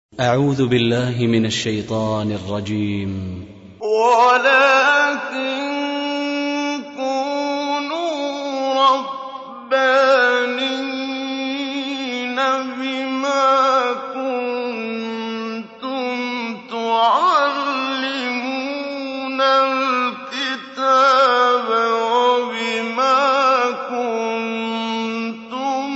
أعوذ بالله من الشيطان الرجيم ولكن كونوا ربانين بما كنتم تعلمون الكتاب وبما كنتم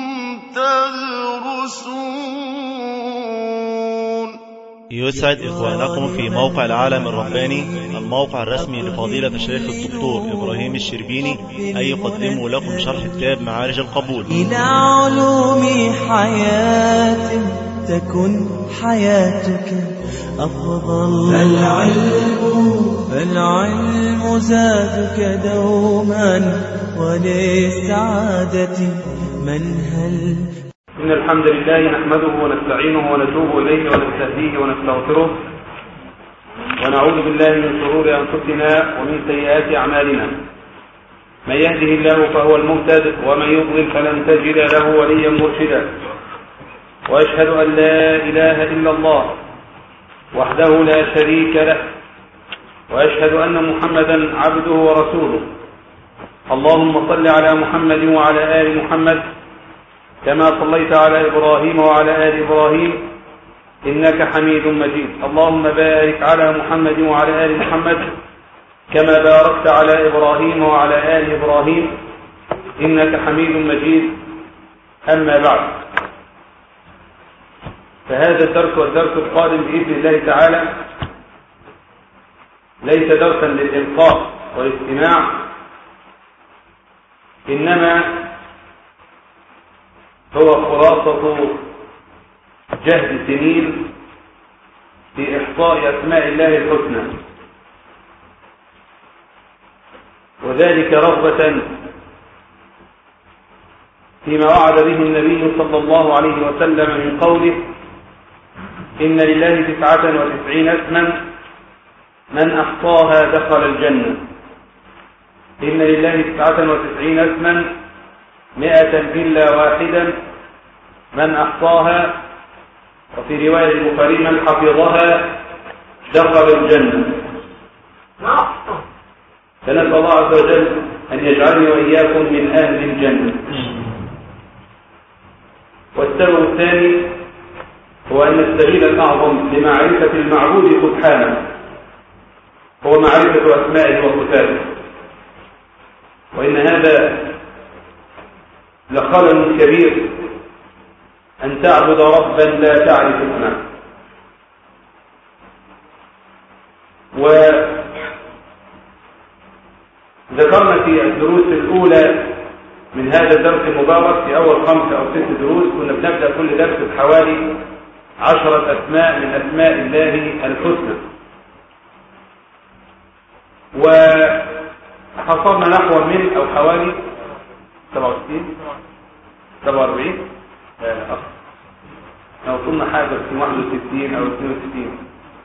تدرسون يسعد إخوانكم في موقع العالم الرباني الموقع الرسمي لفضيلة الشيخ الدكتور إبراهيم الشربيني أن يقدموا لكم شرح كتاب معارج القبول إلى علوم حياة تكن حياتك أفضل فالعلم فالعلم زادك دوما وللسعادة منهل إن الحمد لله نحمده ونستعينه ونتوب إليه ونستهديه ونستغفره ونعوذ بالله من شرور أنفسنا ومن سيئات أعمالنا من يهده الله فهو المهتد ومن يضلل فلن تجد له وليا مرشدا وأشهد أن لا إله إلا الله وحده لا شريك له وأشهد أن محمدا عبده ورسوله اللهم صل على محمد وعلى آل محمد كما صليت على إبراهيم وعلى آل إبراهيم إنك حميد مجيد اللهم بارك على محمد وعلى آل محمد كما باركت على إبراهيم وعلى آل إبراهيم إنك حميد مجيد أما بعد فهذا الدرس والدرس القادم بإذن الله تعالى ليس درسا للإلقاء والاستماع إنما هو خلاصة جهد سنين في إحصاء أسماء الله الحسنى وذلك رغبة فيما وعد به النبي صلى الله عليه وسلم من قوله إن لله تسعة وتسعين اسما من أحصاها دخل الجنة إن لله تسعة وتسعين اسما مئة إلا واحدا من أحصاها وفي رواية البخاري من حفظها دخل الجنة فنسأل الله عز وجل أن يجعلني وإياكم من أهل الجنة والسبب الثاني هو أن السبيل الأعظم لمعرفة المعبود سبحانه هو معرفة أسمائه وصفاته وإن هذا لخلل كبير أن تعبد ربا لا تعرف اسمه وذكرنا في الدروس الأولى من هذا الدرس المبارك في أول خمسة أو ست دروس كنا بنبدأ كل درس بحوالي عشرة أسماء من أسماء الله الحسنى وحصلنا نحو من أو حوالي 67 47 آه، لو وصلنا حاجة في 61 أو 62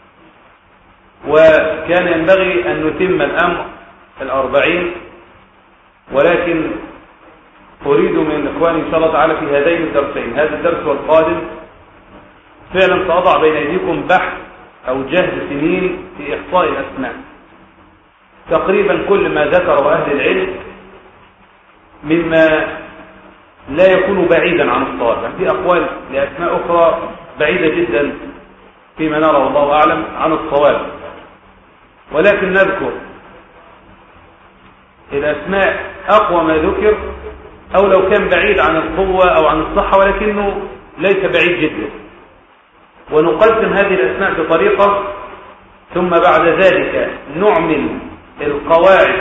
وكان ينبغي أن نتم الأمر الأربعين ولكن أريد من إخواني إن شاء الله تعالى في هذين الدرسين هذا الدرس والقادم فعلا سأضع بين أيديكم بحث أو جهد سنين في إحصاء الأسماء تقريبا كل ما ذكره أهل العلم مما لا يكون بعيدا عن الصواب يعني في أقوال لأسماء أخرى بعيدة جدا فيما نرى والله أعلم عن الصواب ولكن نذكر الأسماء أقوى ما ذكر أو لو كان بعيد عن القوة أو عن الصحة ولكنه ليس بعيد جدا ونقسم هذه الأسماء بطريقة ثم بعد ذلك نعمل القواعد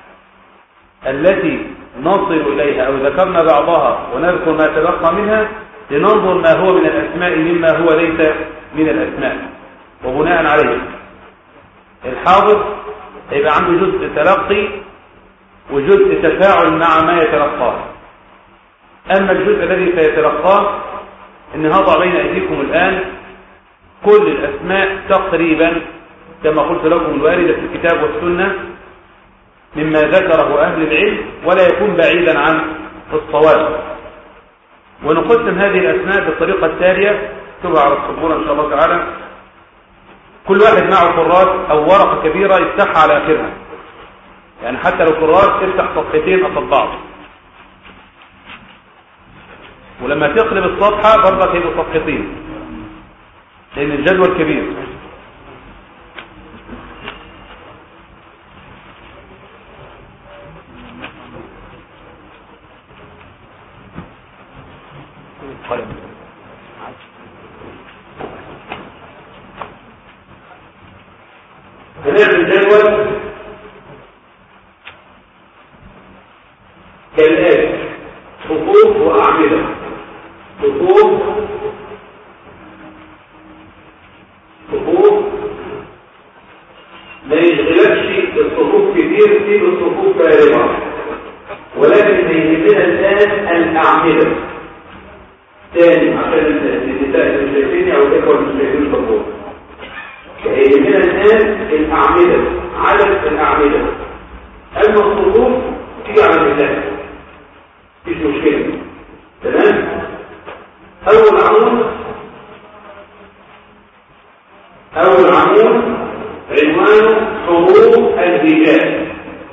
التي نصل إليها أو ذكرنا بعضها ونذكر ما تبقى منها لننظر ما هو من الأسماء مما هو ليس من الأسماء وبناء عليه الحافظ يبقى عنده جزء تلقي وجزء تفاعل مع ما يتلقاه أما الجزء الذي سيتلقاه إن هضع بين أيديكم الآن كل الأسماء تقريبا كما قلت لكم الواردة في الكتاب والسنة مما ذكره أهل العلم ولا يكون بعيدا عن الصواب ونقسم هذه الأسماء بالطريقة التالية اكتبها على السبورة ان شاء الله تعالى كل واحد معه كرات او ورقة كبيرة يفتحها على اخرها يعني حتى لو كرات تفتح صفحتين قصاد بعض ولما تقلب الصفحة برضك هيبقوا صفحتين لان الجدول كبير هنعمل جدول كالآتي خطوط وأعمدة خطوط خطوط ما يشغلكش الصفوف كتير في الصفوف فارغة ولكن ما يهمنا الآن الأعمدة ثاني عشان النساء اللي شايفيني أو الإخوة اللي شايفين الصفوف يهمنا الآن الأعمدة عدد الأعمدة أما الصفوف تيجي على المثال مفيش مشكلة تمام أول عمود أول عمود عنوانه حروف الرجال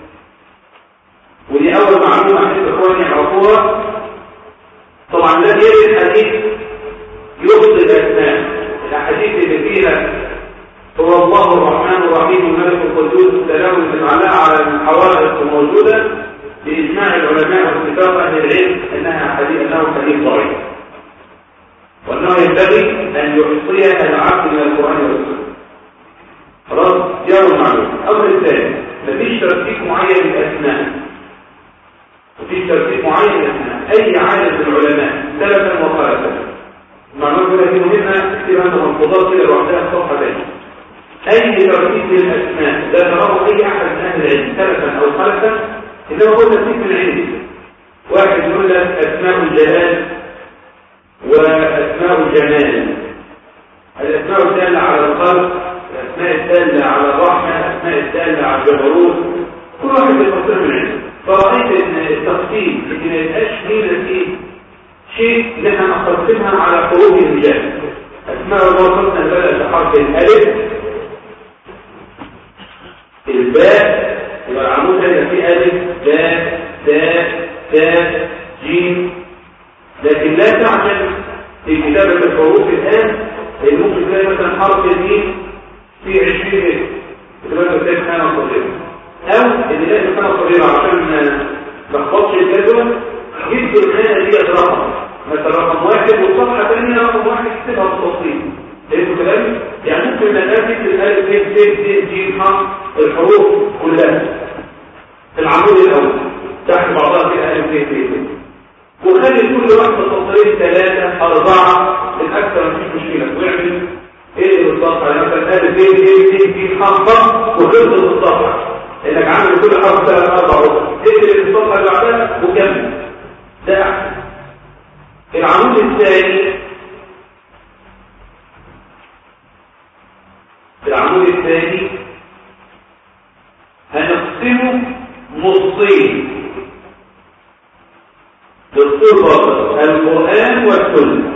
ودي أول معلومة عشان إخواني يعرفوها طبعا ده غير الحديث يخطئ الأسماء الأحاديث اللي فيها هو الله الرحمن الرحيم الملك القدوس السلام المعلاء على الحوادث الموجودة بإجماع العلماء واتفاق أهل العلم أنها حديث أنه حديث ضعيف وأنه ينبغي أن يحصيها العبد من القرآن والسنة خلاص دي أول معلومة الأمر الثاني مفيش ترتيب معين للأسماء مفيش ترتيب معين للأسماء أي عدد من العلماء سلفا وخلفا المعلومة دي مهمة اكتبها أنت منفوضات كده لوحدها في صفحة تانية أي ترتيب للأسماء لا تراه أي أحد من أهل العلم سلفا أو خلفا إنما هو ترتيب من العلم واحد يقول لك أسماء الجلال وأسماء الجمال الأسماء الدالة على الخلق الأسماء الدالة على الرحمة الأسماء الدالة على الجبروت كل واحد يفسر من العلم فرأيت أن التقسيم إن ما يبقاش ميزة فيه شيء اللي احنا نقسمها على حروف الرجال أسماء الله قلنا بدأ بحرف الألف الباء يبقى العمود هنا فيه ألف باء تاء تاء جيم لكن لا تعجل في كتابة الحروف الآن لأن ممكن تلاقي مثلا حرف الجيم في 20 كتابة تلاقي خانة صغيرة أو اللي لاقي خانة صغيرة عشان ما تخبطش الجدول جبت الخانة دي رقم مثلا رقم واحد والصفحة ثانية رقم واحد تكتبها بالتفصيل فهمتوا كلامي؟ يعني ممكن نتأكد الألف ب س س ج ح الحروف كلها في العمود الأول تحت بعضها كده ألف ب س س وخلي كل واحدة سطرين ثلاثة أربعة الأكثر مفيش مشكلة واعمل ايه بالصفحة يعني مثلا ألف ب س س ج ح وخلص الصفحة انك عامل كل حرف ثلاث اربع ربع اقفل الصفحة اللي بعدها وكمل ده أحسن العمود الثاني العمود الثاني هنقسمه نصين بالطول باطل القرآن والسنة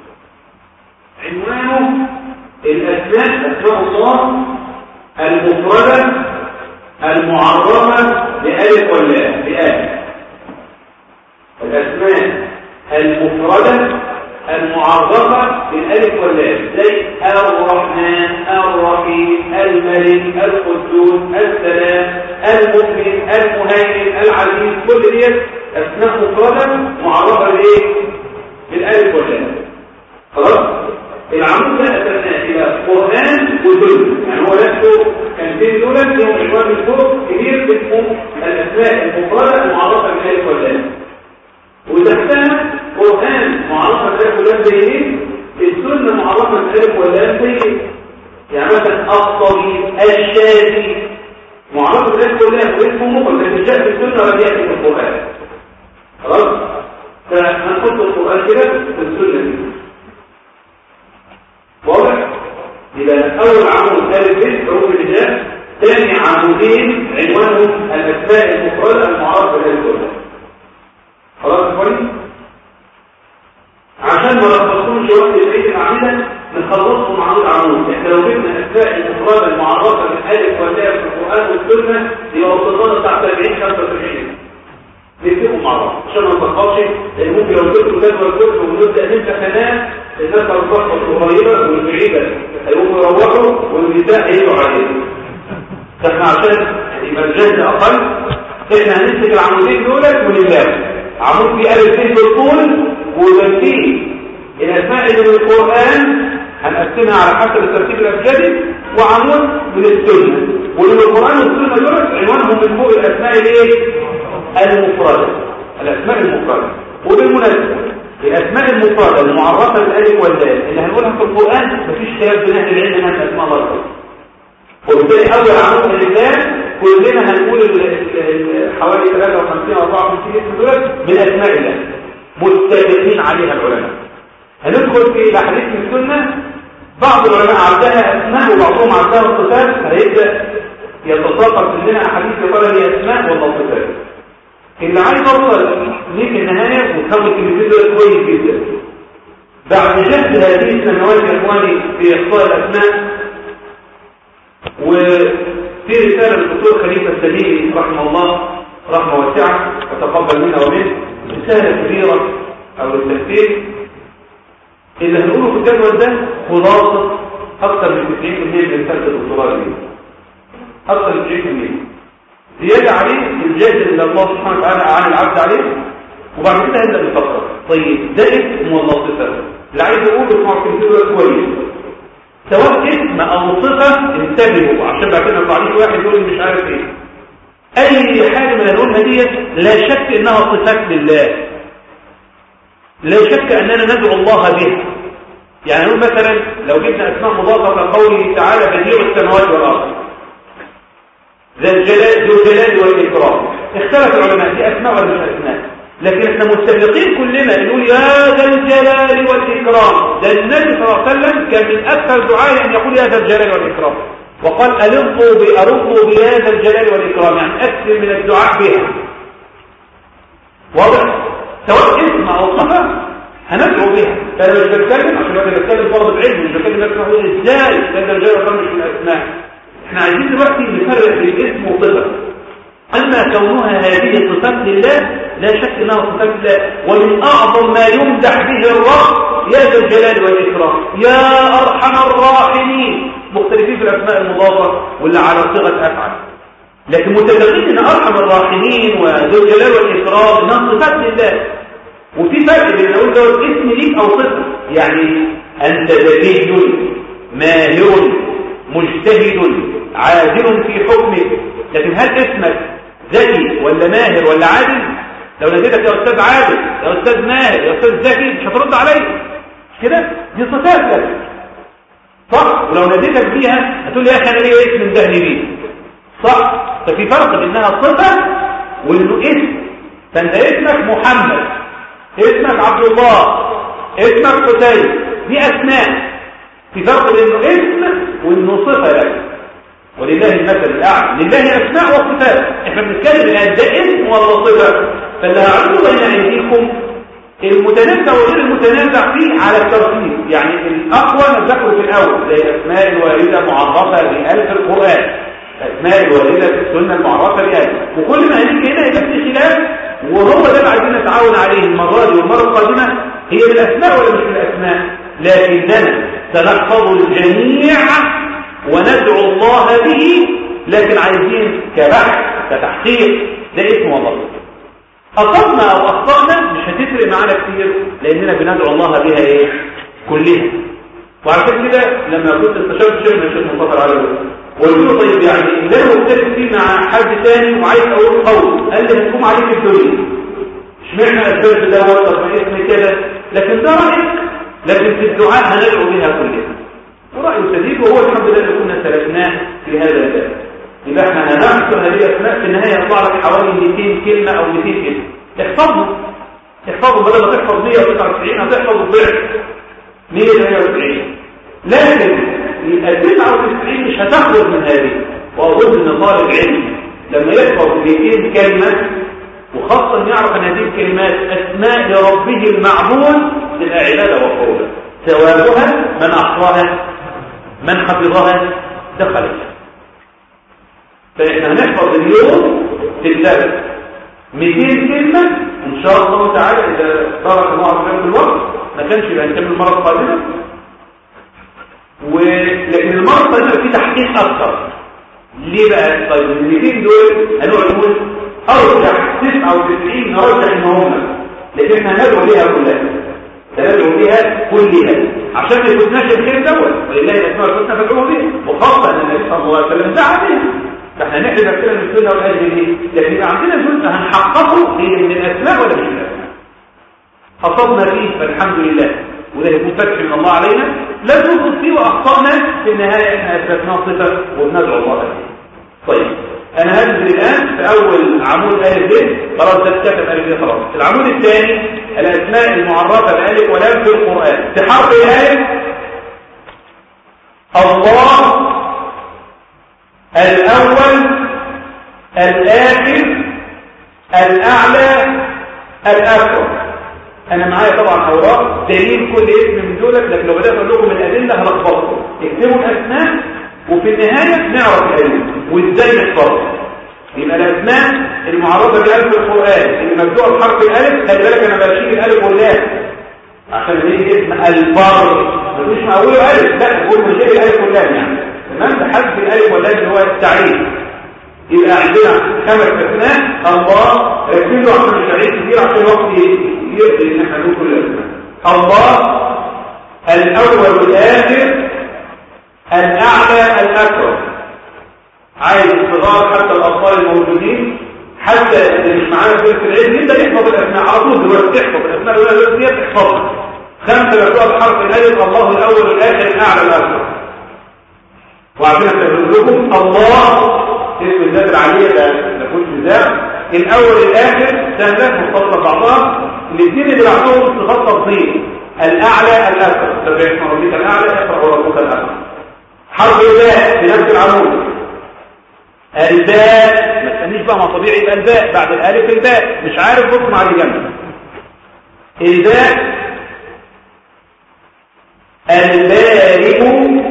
عنوانه الأسماء أسماء الله المفردة المعرفة بألف ولا بآل الأسماء المفردة المعرفة بالألف واللام زي الرحمن الرحيم الملك القدوس السلام المؤمن المهيمن العزيز كل دي أسماء مفردة معرفة بإيه؟ بالألف واللام خلاص؟ العمود ده أسمناه إلى قرآن وسنة يعني هو نفسه كان فيه دولة فيهم عنوان الفوق كبير اسمه الأسماء المفردة المعرفة بالألف واللام وتحتها قرآن معرفة بالألف واللام زي ايه؟ السنة معرفة بالألف واللام زي ايه؟ يعني مثلا الطبيب الشافي معرفة بالألف واللام واسمه مفرد لكن جاء في السنة ولم يأتي في القرآن خلاص؟ فهنحط القرآن كده في السنة دي واضح؟ يبقى أول عمود ثالث بيت حروف الرجال ثاني عمودين عنوانهم الأسماء المفردة المعرفة بالألف واللام خلاص كويس عشان ما نخصصوش وقت البيت أعمدة نخلصهم عمود عمود احنا لو جبنا أسماء المفردة المعرفة من ألف وتاء في القرآن والسنة يبقى وصلنا بتاع 40 75 نكتبهم مع بعض عشان ما نتلخبطش لان ممكن لو كتبوا جدول كتب ونبدا نمسح هناك الناس هتروح القريبه والبعيده هيقوموا يروحوا والنساء هيجوا عليهم فاحنا عشان يبقى الجهد اقل احنا هنمسك العمودين دولت ونملاهم عمود فيه الف ب في الطول وترتيب الاسماء اللي من القران هنقسمها على حسب الترتيب الابجدي وعمود من السنه واللي من القران والسنه دولت عنوانهم من فوق الاسماء الايه المفردة الأسماء المفردة وبالمناسبة الأسماء المفردة المعرفة بالألف والدال اللي هنقولها في القرآن مفيش خلاف بين أهل العلم أنها أسماء الله تعالى وبالتالي أول عمود من الإسلام كلنا هنقول حوالي 53 أو 54 اسم دول من أسماء الله متفقين عليها العلماء هندخل في الأحاديث من السنة بعض العلماء عندها أسماء وبعضهم عندها صفات هيبدأ يتساقط مننا أحاديث يقال هي أسماء ولا صفات اللي عايز اوصل ليه في النهايه وتاخد الكلمتين دول كويس جدا بعد جهد هذه السنوات يا اخواني في اخطاء الاسماء وفي رساله للدكتور خليفه السليمي رحمه الله رحمه واسعه وتقبل منا ومنه رساله كبيره او التفسير اللي هنقوله في الجدول ده خلاصه اكثر من 90% من رساله الدكتوراه دي اكثر من 90% زيادة عليه الجاهد اللي الله سبحانه وتعالى عن العبد عليه وبعد كده هنبدأ نفكر طيب ده اسم ولا صفة اللي عايز اقوله اسمعوا كده كويس سواء اسم او صفة انتبهوا عشان بعد كده يطلع واحد يقول مش عارف ايه اي حاجة من هنقولها ديت لا شك انها صفات لله لا شك اننا ندعو الله بها يعني نقول مثلا لو جبنا اسماء مضافة قوله تعالى بديع السماوات والارض ذا الجلال ذو الجلال والإكرام اختلف العلماء في أسماء ولا مش أسماء لكن احنا متفقين كلنا نقول يا ذا الجلال والإكرام ده النبي صلى الله عليه وسلم كان من أكثر دعاء أن يقول يا ذا الجلال والإكرام وقال ألقوا بأرقوا بهذا الجلال والإكرام يعني أكثر من الدعاء بها واضح سواء اسم أو صفة هندعو بها فأنا مش بتكلم عشان أنا بتكلم طالب علم مش بتكلم نفسي أقول إزاي ذا الجلال والإكرام مش من الأسماء احنا عايزين دلوقتي نفرق بين اسم وصفه اما كونها هذه صفات لله لا شك انها صفات لله ومن اعظم ما يمدح به الرب يا ذا الجلال والاكرام يا ارحم الراحمين مختلفين في الاسماء المضافه واللي على صيغه افعل لكن متفقين ان ارحم الراحمين وذو الجلال والاكرام انها صفات لله وفي فرق بين اقول ده اسم ليك او صفه يعني انت ذكي ماهر مجتهد عادل في حكمه لكن هل اسمك ذكي ولا ماهر ولا عادل لو ناديتك يا استاذ عادل يا استاذ ماهر يا استاذ ذكي مش هترد عليا مش كده دي صفات لك صح ولو ناديتك بيها هتقول لي يا اخي انا ليه اسم مدهني بيه صح ففي فرق بينها صفه وانه اسم فانت اسمك محمد اسمك عبد الله اسمك حسين دي اسماء في فرق بينه اسم وانه صفه لك ولله المثل الاعلى لله اسماء وصفات احنا بنتكلم الان ده اسم ولا صفه فاللي هعرضه بين ايديكم المتنازع وغير المتنازع فيه على الترتيب يعني الاقوى نذكره في الاول زي الاسماء الوارده معرفه بألف القران الاسماء الوارده في السنه المعرفه بألف وكل ما هنيجي هنا يبقى في خلاف وهو ده اللي عايزين نتعاون عليه المره دي والمره القادمه هي من الاسماء ولا مش من الاسماء لكننا سنحفظ الجميع وندعو الله به لكن عايزين كبحث كتحقيق ده اسم والله أصبنا أو أخطأنا مش هتفرق معانا كتير لأننا بندعو الله بها إيه كلها وعشان كده لما كنت استشرت شيخ من الشيخ مصطفى عليه قلت له طيب يعني لا مختلف فيه مع حد ثاني وعايز اقول قول قال لي هتقوم عليك الدنيا اشمعنى الفرد ده وصف اسم كده لكن ده رايك لكن في الدعاء هندعو بها كلها ورأي سديد وهو الحمد لله اللي كنا سلكناه في هذا الباب يبقى احنا هنحصر هذه الاسماء في النهايه يطلع لك حوالي 200 كلمه او 200 كلمه احفظهم احفظهم بدل ما تحفظ 199 هتحفظ الضعف 198 لكن يبقى 99 مش هتخرج من هذه واظن ان طالب علم لما يحفظ 200 كلمه وخاصه ان يعرف ان هذه الكلمات اسماء لربه المعبود تبقى عباده وقوله ثوابها من أحصاها من حفظها دخل فإحنا هنحفظ اليوم في الثالث 200 كلمة إن شاء الله تعالى إذا بارك الله عز في الوقت ما كانش يبقى نكمل المرة القادمة ولكن المرة القادمة في تحقيق أكثر ليه بقى طيب ال 200 دول هنقعد نقول ارجح 99 نرجح ان هم لكن احنا ندعو ليها كلها ندعو بيها كلها عشان ما يفوتناش الخير دوت ولله الاسماء الحسنى فادعوه بها وخاصه ان النبي صلى الله عليه وسلم دعا بها فاحنا نحسب نفسنا من السنه والاجر دي لكن يبقى عندنا جزء هنحققه هي من الاسماء ولا مش من الاسماء حصلنا فيه فالحمد لله وده يكون فتح من الله علينا لا ننقص فيه واخطانا في النهايه احنا اثبتنا صفه وبندعو الله عليه طيب انا هنزل الان في اول عمود الف ب خلاص ده اتكتب الف ب خلاص العمود الثاني الاسماء المعرفه بالالف ولام في القران في حرف الالف الله الاول الاخر الاعلى الاكبر انا معايا طبعا اوراق دليل كل اسم من دولت لكن لو بدات اقول لكم الادله هلخبطكم اكتبوا الاسماء وفي النهايه نعرف الالف وازاي نحفظها يبقى الاسماء المعرفه بالالف القران اللي مبدوءه بحرف الالف خلي بالك انا بشيل الالف واللام عشان يجي اسم البر مفيش معقوله الف لا بقول مش الالف واللام يعني تمام بحذف الالف واللام اللي هو التعريف يبقى عندنا خمس اسماء الله ركزوا عشان مش هعيد كتير عشان الوقت يقضي ان احنا نقول كل الاسماء الله الاول والاخر الاعلى الاكبر عايز الصغار حتى الاطفال الموجودين حتى اللي مش معانا في العلم يبدا يحفظ الاسماء على طول دلوقتي تحفظ الاسماء الاولى دي تحفظها خمسه مكتوبه بحرف الالف الله الاول والاخر الاعلى الاكبر وعشان لكم الله اسم الذات العالية ده نكون نزاع الأول الآخر سهلات مختصة بعضها الاثنين اللي بعضهم صفات تفضيل الأعلى الأكبر سبع اسم ربك الأعلى يقرأ ربك الأكبر حرف الباء في نفس العمود الباء ما تستنيش بقى ما طبيعي يبقى الباء بعد الألف الباء مش عارف بص مع اللي جنبك الباء البارئ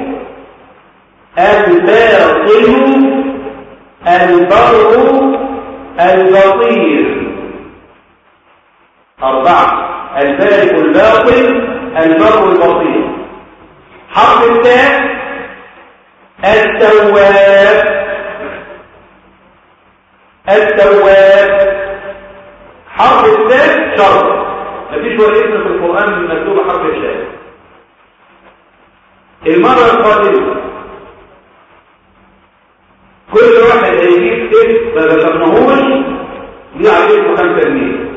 الباطل البر البطير أربعة البارق الباطل البر البطير حرف التاء التواب التواب حرف التاء شرط مفيش ولا اسم في القرآن مكتوب حرف الشاء المرة القادمة كل واحد هيجيب اسم ما ذكرناهوش ليه عليه 5 جنيه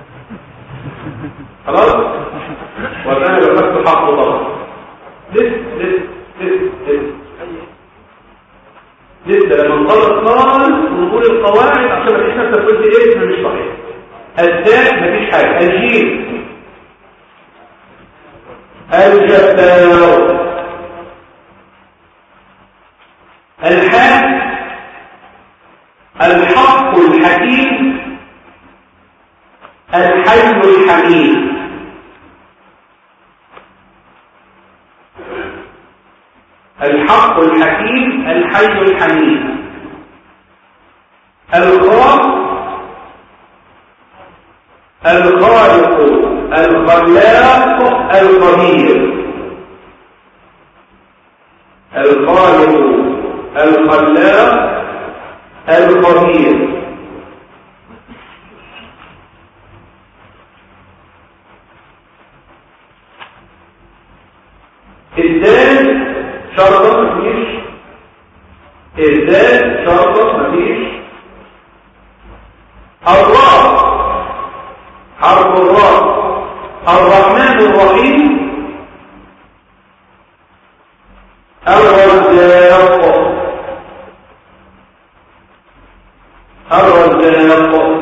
خلاص وانا لو خدت حقه طبعا لسه لسه لسه لسه لسه لما نخلص خالص ونقول القواعد عشان ما تحس نفسك قلت اسم مش صحيح الداء مفيش حاجه الجيم الجبار الحاء الحق الحكيم الحي الحميد الحق الحكيم الحي الحميد الخالق الخالق الخلاق القدير الخالق الخلاق الخبير الدال شرطة مفيش الدال شرطة مفيش الراء حرف الراء الرحمن الرحيم الرزاق الرزاق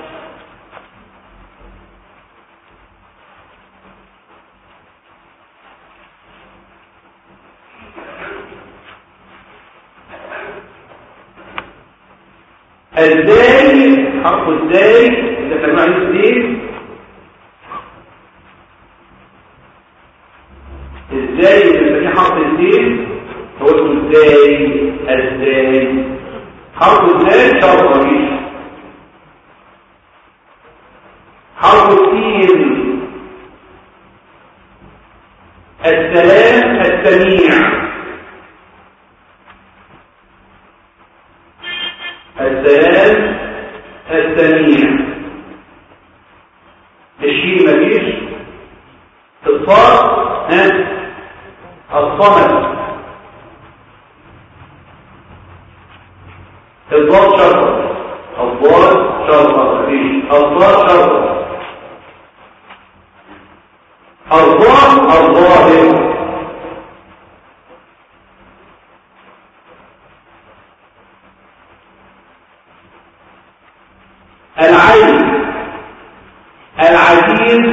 الزاي حرف الزاي إذا كان معي اثنين ازاي ازاي حرف ازاي شرط مفيش حرف السين السلام السميع السلام السميع الشيء مفيش الصاد ها الصمد الضاد شرطة الضاد شرطة مفيش الضاد شرطة الضاد الظاهر العين العزيز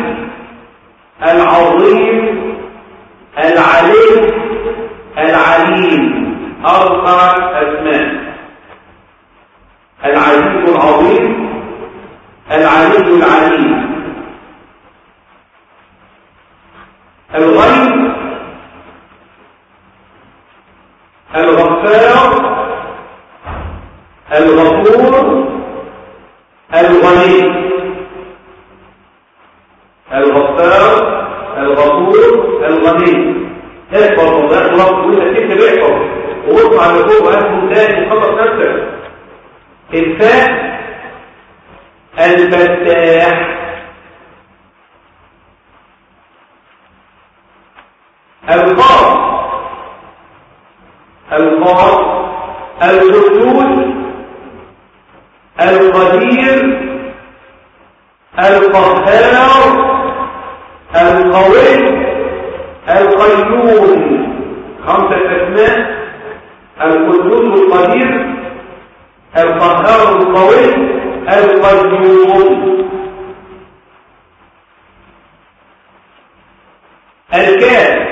العظيم العليم العليم أربع أسماء العزيز العظيم العليم العليم الغيب الغفار الغفور الغني الغفار الغفور الغني احفظ والله اخلاص وانت تكتب احفظ واطلع لفوق واسمه تاني خلص نفسك الفاء الفتاح القاف القاف القدوس القدير القهار القوي القيوم خمسة أسماء القدوس القدير القهار القوي القيوم الكاف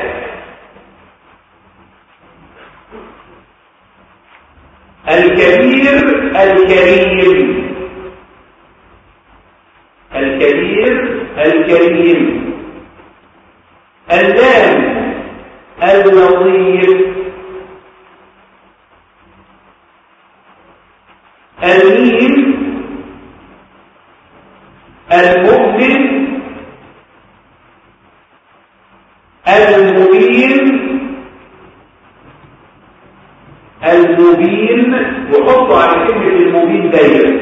الكبير الكريم الكبير الكريم اللام اللطيف الميم المؤمن المبين المبين وحطوا على كلمة المبين دايما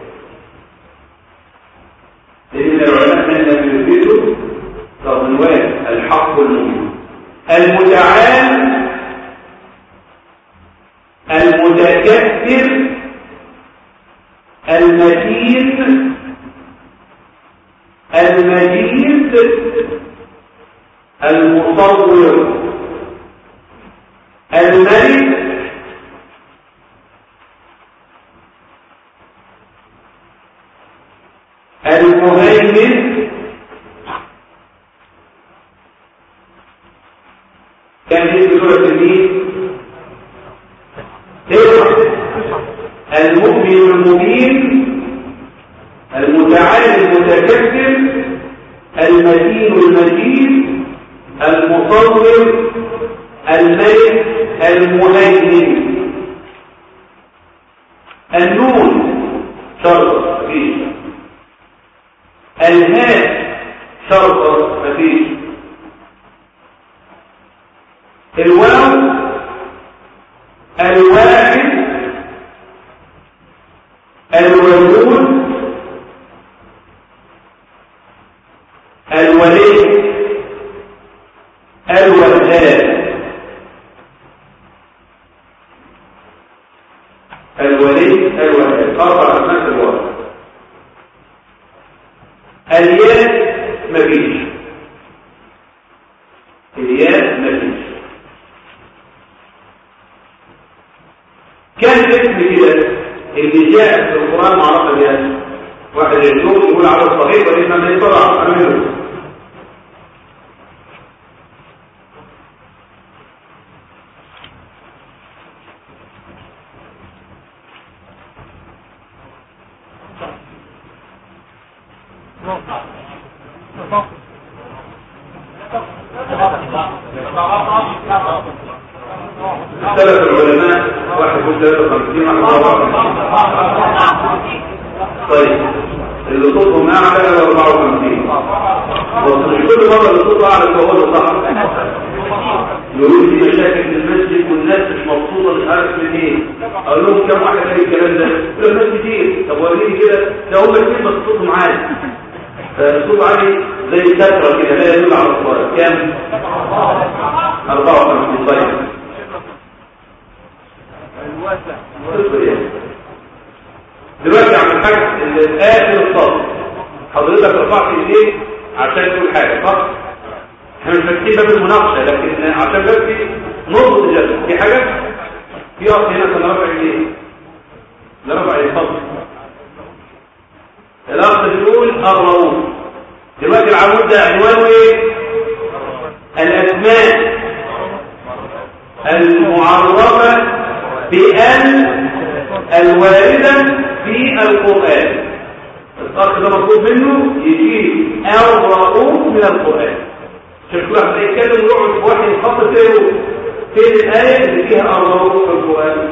لأن العلماء من لم يثبتوا تضمنوان الحق المبين المتعال المتكبر المتين المجيد المصور الملك المهيمن كان في سورة المين المؤمن المبين المتعالي المتكبر المتين المجيد المصور الملك المهيمن النون شرط مفيش الهاء شرط مفيش الواو الواحد الودود الولي الوهاب الولي الوهاب أربع أسماء الواو الياء مفيش الياء مفيش كان اسم كده اللي جاء في القرآن معرفة بهذا واحد يجوز يقول على الصحيح وليس ما يطلع عنه اختلف العلماء واحد يقول 53 واحد 54 طيب اللي صوتهم اعلى 54 بس مش كل مره اللي صوته اعلى فهو صح يقول لي مشاكل في المسجد والناس مش مبسوطه مش عارف من ايه اقول لهم كم واحد قال الكلام ده يقول الناس كتير طب وريني كده ده هم كتير بس صوتهم عالي فالصوت عالي زي الكثره كده لا يدل على الصلاه كام 54 طيب دلوقتي عم الحاج اخر الصف حضرتك رفعت ايديك عشان تقول حاجه صح احنا مش فاتحين باب المناقشه لكن عشان بس نضبط الجدل في حاجه في اخ هنا كان رافع ايديه لا رفع ايديه اتفضل الاخ بيقول الرؤوف دلوقتي العمود ده عنوانه ايه الاسماء المعرفه بأن الواردة في القرآن الأخ ده مطلوب منه يجيب الرؤوف من القرآن عشان كل واحد يتكلم ويقعد في واحد يخطط ايه فين الآية اللي فيها الرؤوف في القرآن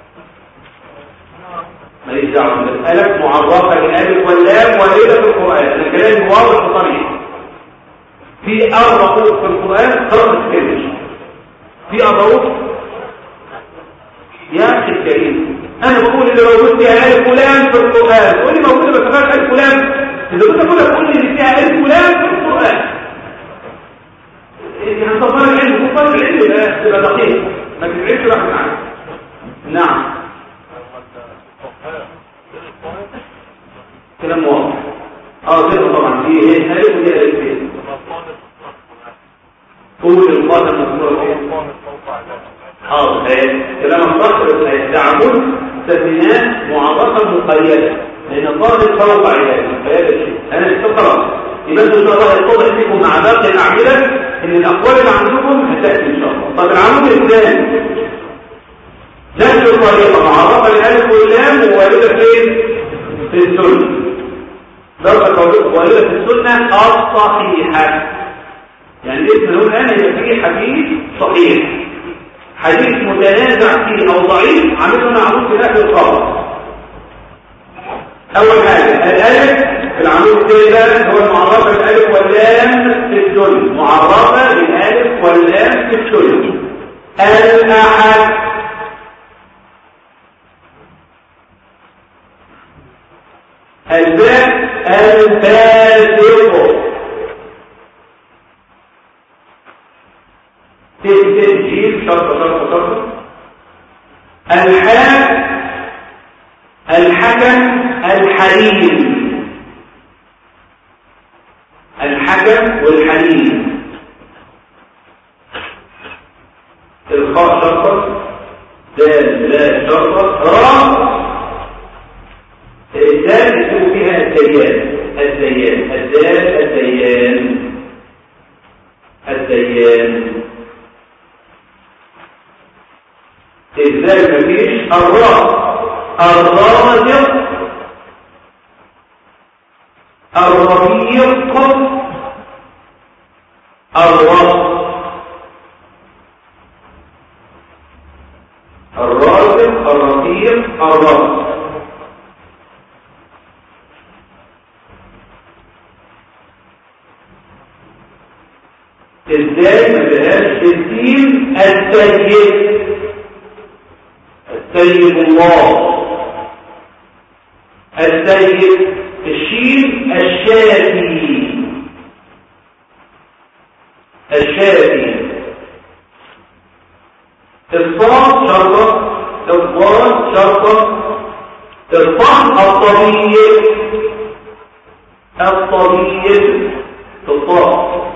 ماليش دعوة بالمسألة معرفة بالألف واللام واردة في القرآن أنا كلامي واضح وصريح في الرؤوف في القرآن خلاص تتكلمش في الرؤوف يا اخي الكريم انا بقول اللي موجود فيها الف فلان في القران قول لي موجوده بس فيها الف فلان اذا كنت اقول لك قول لي اللي فيها الف فلان في القران يعني صفار العلم صفار العلم ده تبقى دقيق ما تبعدش واحد معاك نعم كلام واضح اه كده طبعا في ايه الف ودي الفين قول القادم مذكوره فين حاضر كلام الصخر ده عمود سميناه معرفة مقيدة لأن الظاهر فوق علاج فهذا الشيء أنا استقرأ يبقى إن شاء الله يتضح لكم مع باقي الأعمدة إن الأقوال اللي عندكم هتأتي إن شاء الله طب العمود الثاني نفس الطريقة معرفة الألف واللام ووالدة فين؟ في السنة درجة والدة في السنة الصحيحة يعني اسم نقول أنا يبقى فيه حديث صحيح حديث متنازع فيه او ضعيف عملنا معروف في اخر الخبر اول حاجه الالف العمود الثاني هو المعرفه بالالف واللام في السن معرفه بالالف واللام في السن الاحد الباء الباسق تسجيل شرط شرط شرط الحاء الحكم الحليم الحكم والحليم الخاء شرطة دال لا شرطة را الدال يكون فيها الديان الديان الدال الديان الديان ازاي مفيش الراء الرازق الرفيق الرص الرازق الرفيق الرص ازاي ما بلاش الدين السيد السيد الله السيد الشين الشافي الشافي الصاد شرطة الضاد شرطة الطعم الطبيب الطبيب الطاء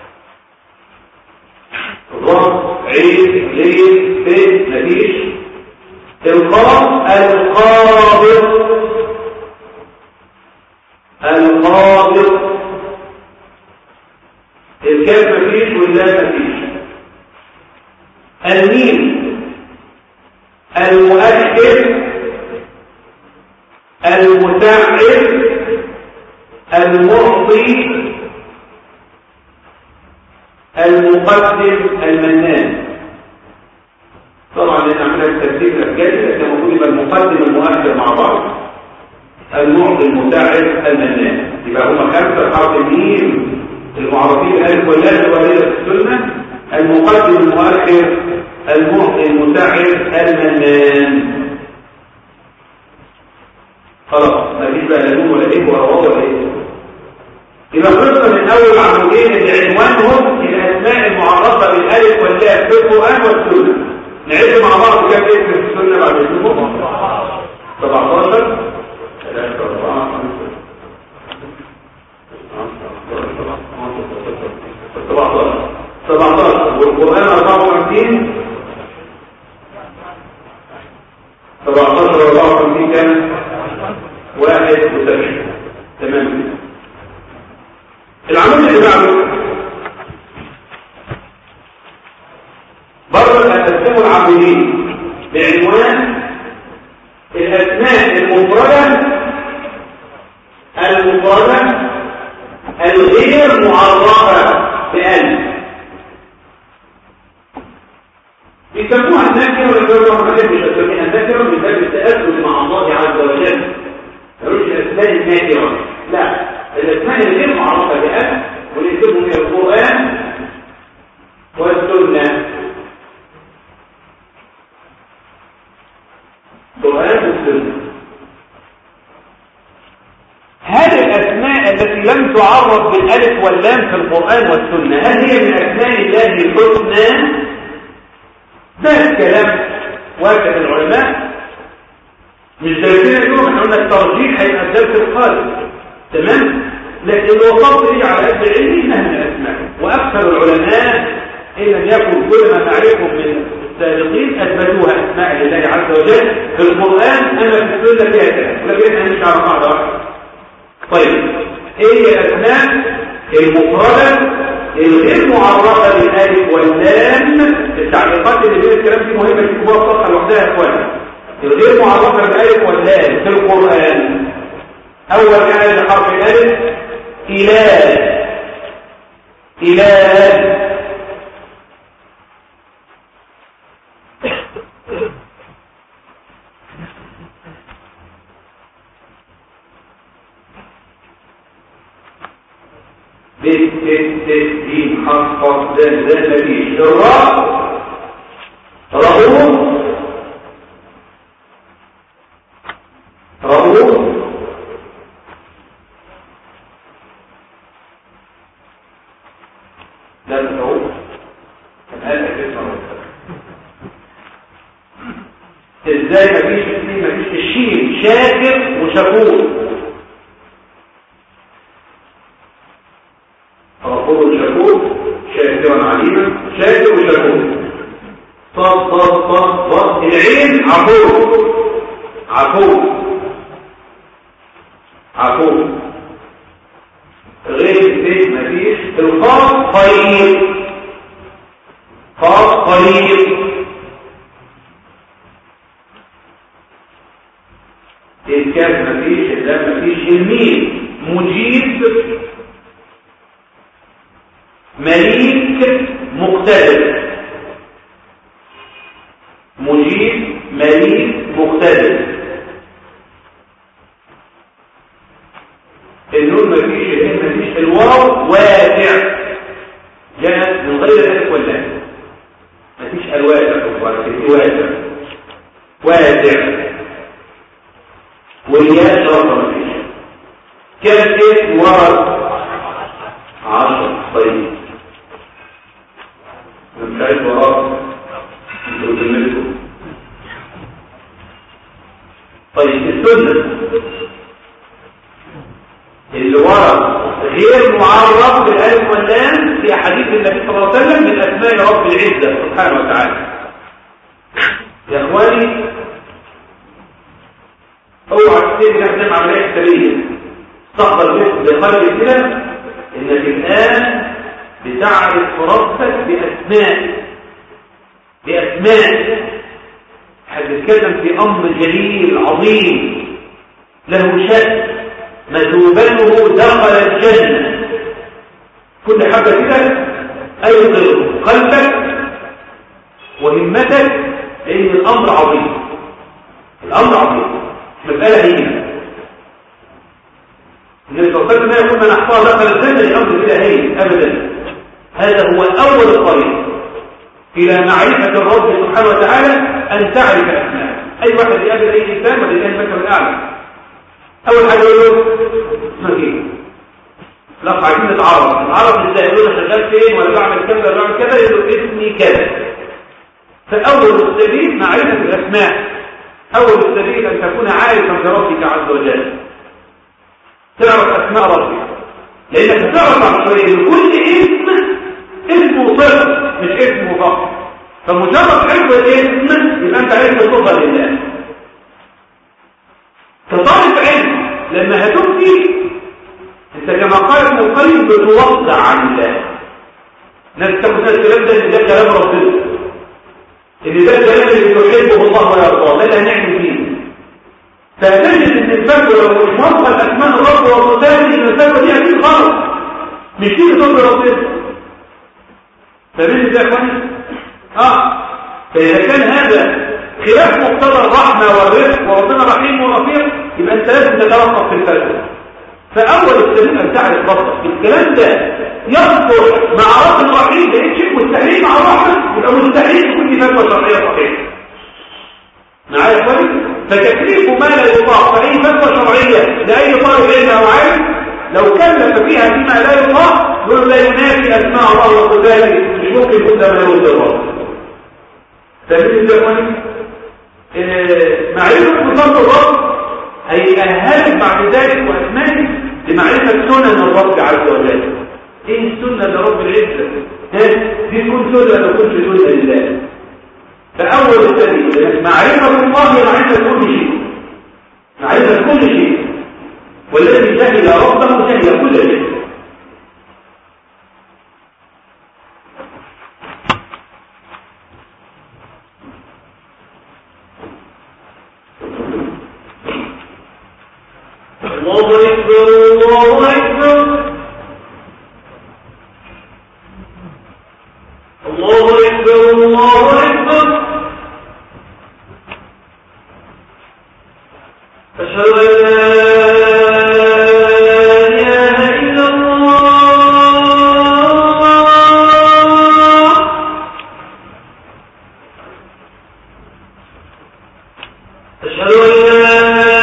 الضاد عين لين فين مفيش القاف القابض القابض الكاف مفيش واللام مفيش الميم المؤكد المساعد المعطي المقدم المنان طبعا لان عملنا الترتيب الابجدي لكن المفروض يبقى المقدم المؤخر مع بعض المعطي المساعد المنان يبقى هما خمسه حرف الميم المعرفين الف واللام الوارده في السنه المقدم المؤخر المعطي المساعد المنان خلاص مفيش بقى لا نون ولا ايه ولا واو ولا ايه يبقى قصه من اول عمودين اللي عنوانهم الاسماء المعرفه بالالف واللام في القران والسنه نعد مع بعض كام اسم في السنه بعد اسمهم 17 3 4 5 17 17 والقران 54 17 و 54 كام؟ واحد وسبعين تمام العمود اللي بعده برضه هنقسمه العاملين بعنوان الاسماء المفرده المفرده الغير معرفه بألف بيسموها النكره ولا بيسموها ما بحبش اسميها النكره من باب التاثر مع الله عز وجل ملوش الاسماء النكره لا الاسماء الغير معرفه بألف ونكتبهم من القران والسنه القران والسنه هل الأسماء التي لم تعرف بالألف واللام في القرآن والسنة هل هي من أسماء الله الحسنى؟ ده كلام واجب العلماء مش دارسين اليوم احنا قلنا الترجيح هيبقى الدرس الخالص تمام؟ لكن الوسط هي على قد علمي انها من الأسماء وأكثر العلماء إن لم يكن كل ما نعرفه من السابقين أثبتوها أسماء لله عز وجل في القرآن أما في السنة فيها كلام ولكن احنا مش على قاعدة واحدة طيب ايه هي الاسماء المفردة الغير معرفة بالالف واللام التعليقات اللي بين الكلام دي مهمة في كبار الصفحة لوحدها يا اخوان الغير معرفة بالالف واللام في القرآن اول حاجة حرف الالف اله اله ب ت ت ج حرف ذ ذ مفيش الراء رؤوف رؤوف لا رؤوف ازاي مفيش مفيش الشين شاكر وشكور غفور شكور شاكرا عليما شاكر وشكور صد صد صد صد العين عفو عفو عفو غير البيت مفيش الخاص قليل خاص قليل الكاف مفيش اللام مفيش الميم مجيب مليك مقتدر مجيب مليك مقتدر النون مفيش الهين مفيش الواو واسع جاءت من غير ذلك ولا مفيش الواسع واسع واسع والياء شرطة مفيش كم اسم ورد عشر طيب من شايف وراك انتوا كملتوا طيب السنة اللي ورد غير معرف بالالف واللام في احاديث النبي صلى الله عليه وسلم من اسماء رب العزة سبحانه وتعالى يا اخواني اوعى تسيب نفسك عمليه حسابيه تحضر بقلب كده انك الان بتعرف ربك باسماء باسماء هنتكلم في امر جليل عظيم له شأن مثوبته دخل الجنة كل حاجة كده أيضا قلبك وهمتك لأن الأمر عظيم الأمر عظيم مسألة هي النبي صلى الله عليه وسلم يقول من أحصاها دخل الجنة لأمر كده هي أبدا هذا هو أول الطريق إلى معرفة الرب سبحانه وتعالى أن تعرف أسماءه أي واحد يقابل أي إنسان ولله المثل الأعلى أول حاجة يقول له اسمك إيه؟ لا عايزين نتعرف نتعرف ازاي يقول له شغال فين ولا بعمل كذا ولا بعمل كذا يقول له اسمي كذا فأول السبيل معرفة الأسماء أول السبيل أن تكون عارفا بربك عز وجل تعرف أسماء ربك لأنك تعرف عن شوية كل اسم اسمه صفر مش اسمه فقط فمجرد حفظ الاسم يبقى انت عرفت صفه لله كطالب علم لما هتبكي انت كما قال ابن القيم بتوضع عن الله ناس تاخد ناس الكلام ده ان ده كلام ربنا ان ده الكلام اللي يحبه الله ويرضاه ده اللي هنعمل فيه فتجد ان الفتوى لو مش موصل اسماء الرب والرسول ان الفتوى دي اكيد غلط مش دي تقول ربنا فمن ده كويس اه فاذا كان هذا خلاف مقتضى الرحمه والرزق وربنا رحيم ورفيق يبقى انت لازم تتوقف في الفتوى فاول السبيل ان تعرف ربك الكلام ده يصدر مع رب الرحيم ده شيء مستحيل مع الرحمه يبقى مستحيل يكون في فتوى شرعيه صحيحه معايا كويس فتكليف ما لا يطاق فاي فتوى شرعيه لاي طالب علم او عالم لو كلف فيها فيما لا يطاق يقول لا ينافي اسماء الله وقدامه مش ممكن يكون ده ما يرد الله فمن ده كويس معرفه صفات الرب هيأهلك بعد ذلك وأسمائك لمعرفة سنن الرب عز وجل ايه السنة لرب العزة دي تكون سنة لو كنت سنة لله فأول السبيل معرفة الله هي معرفة كل شيء معرفة كل شيء والذي جهل ربه جهل كل شيء الله أكبر الله أكبر الله أكبر الله أكبر أشهد أن لا إله إلا الله أشهد أن لا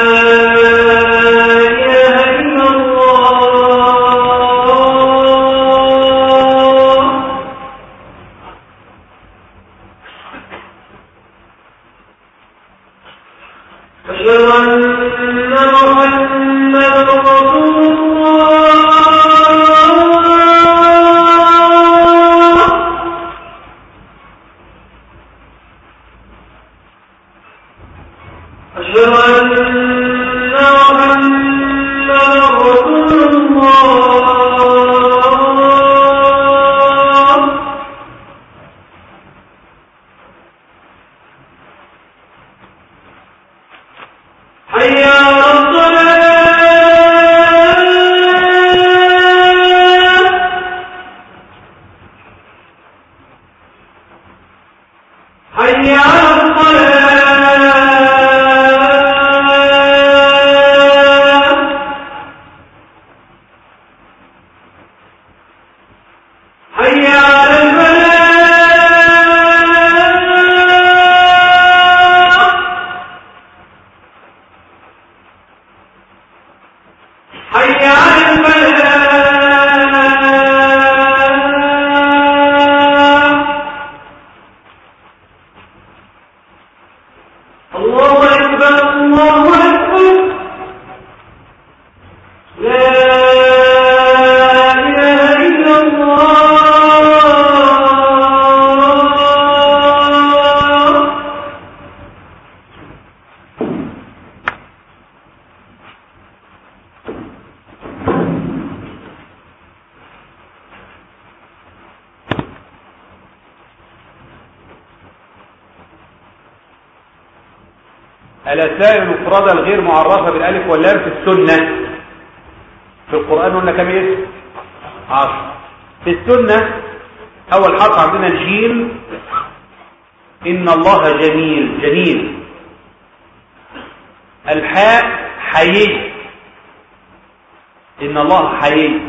إله إلا الله أشهد أن محمدا رسول الله أشهد أن محمدا رسول الله حي على الصلاة حي على الصلاة حي على الفلاح حي على الفلاح الله أكبر الله أكبر لا إله إلا الله الأسماء المفردة الغير معرفة بالألف واللام في السنة في القرآن قلنا كم اسم؟ عشر في السنة أول حرف عندنا الجيم إن الله جميل جميل الحاء حيي إن الله حيي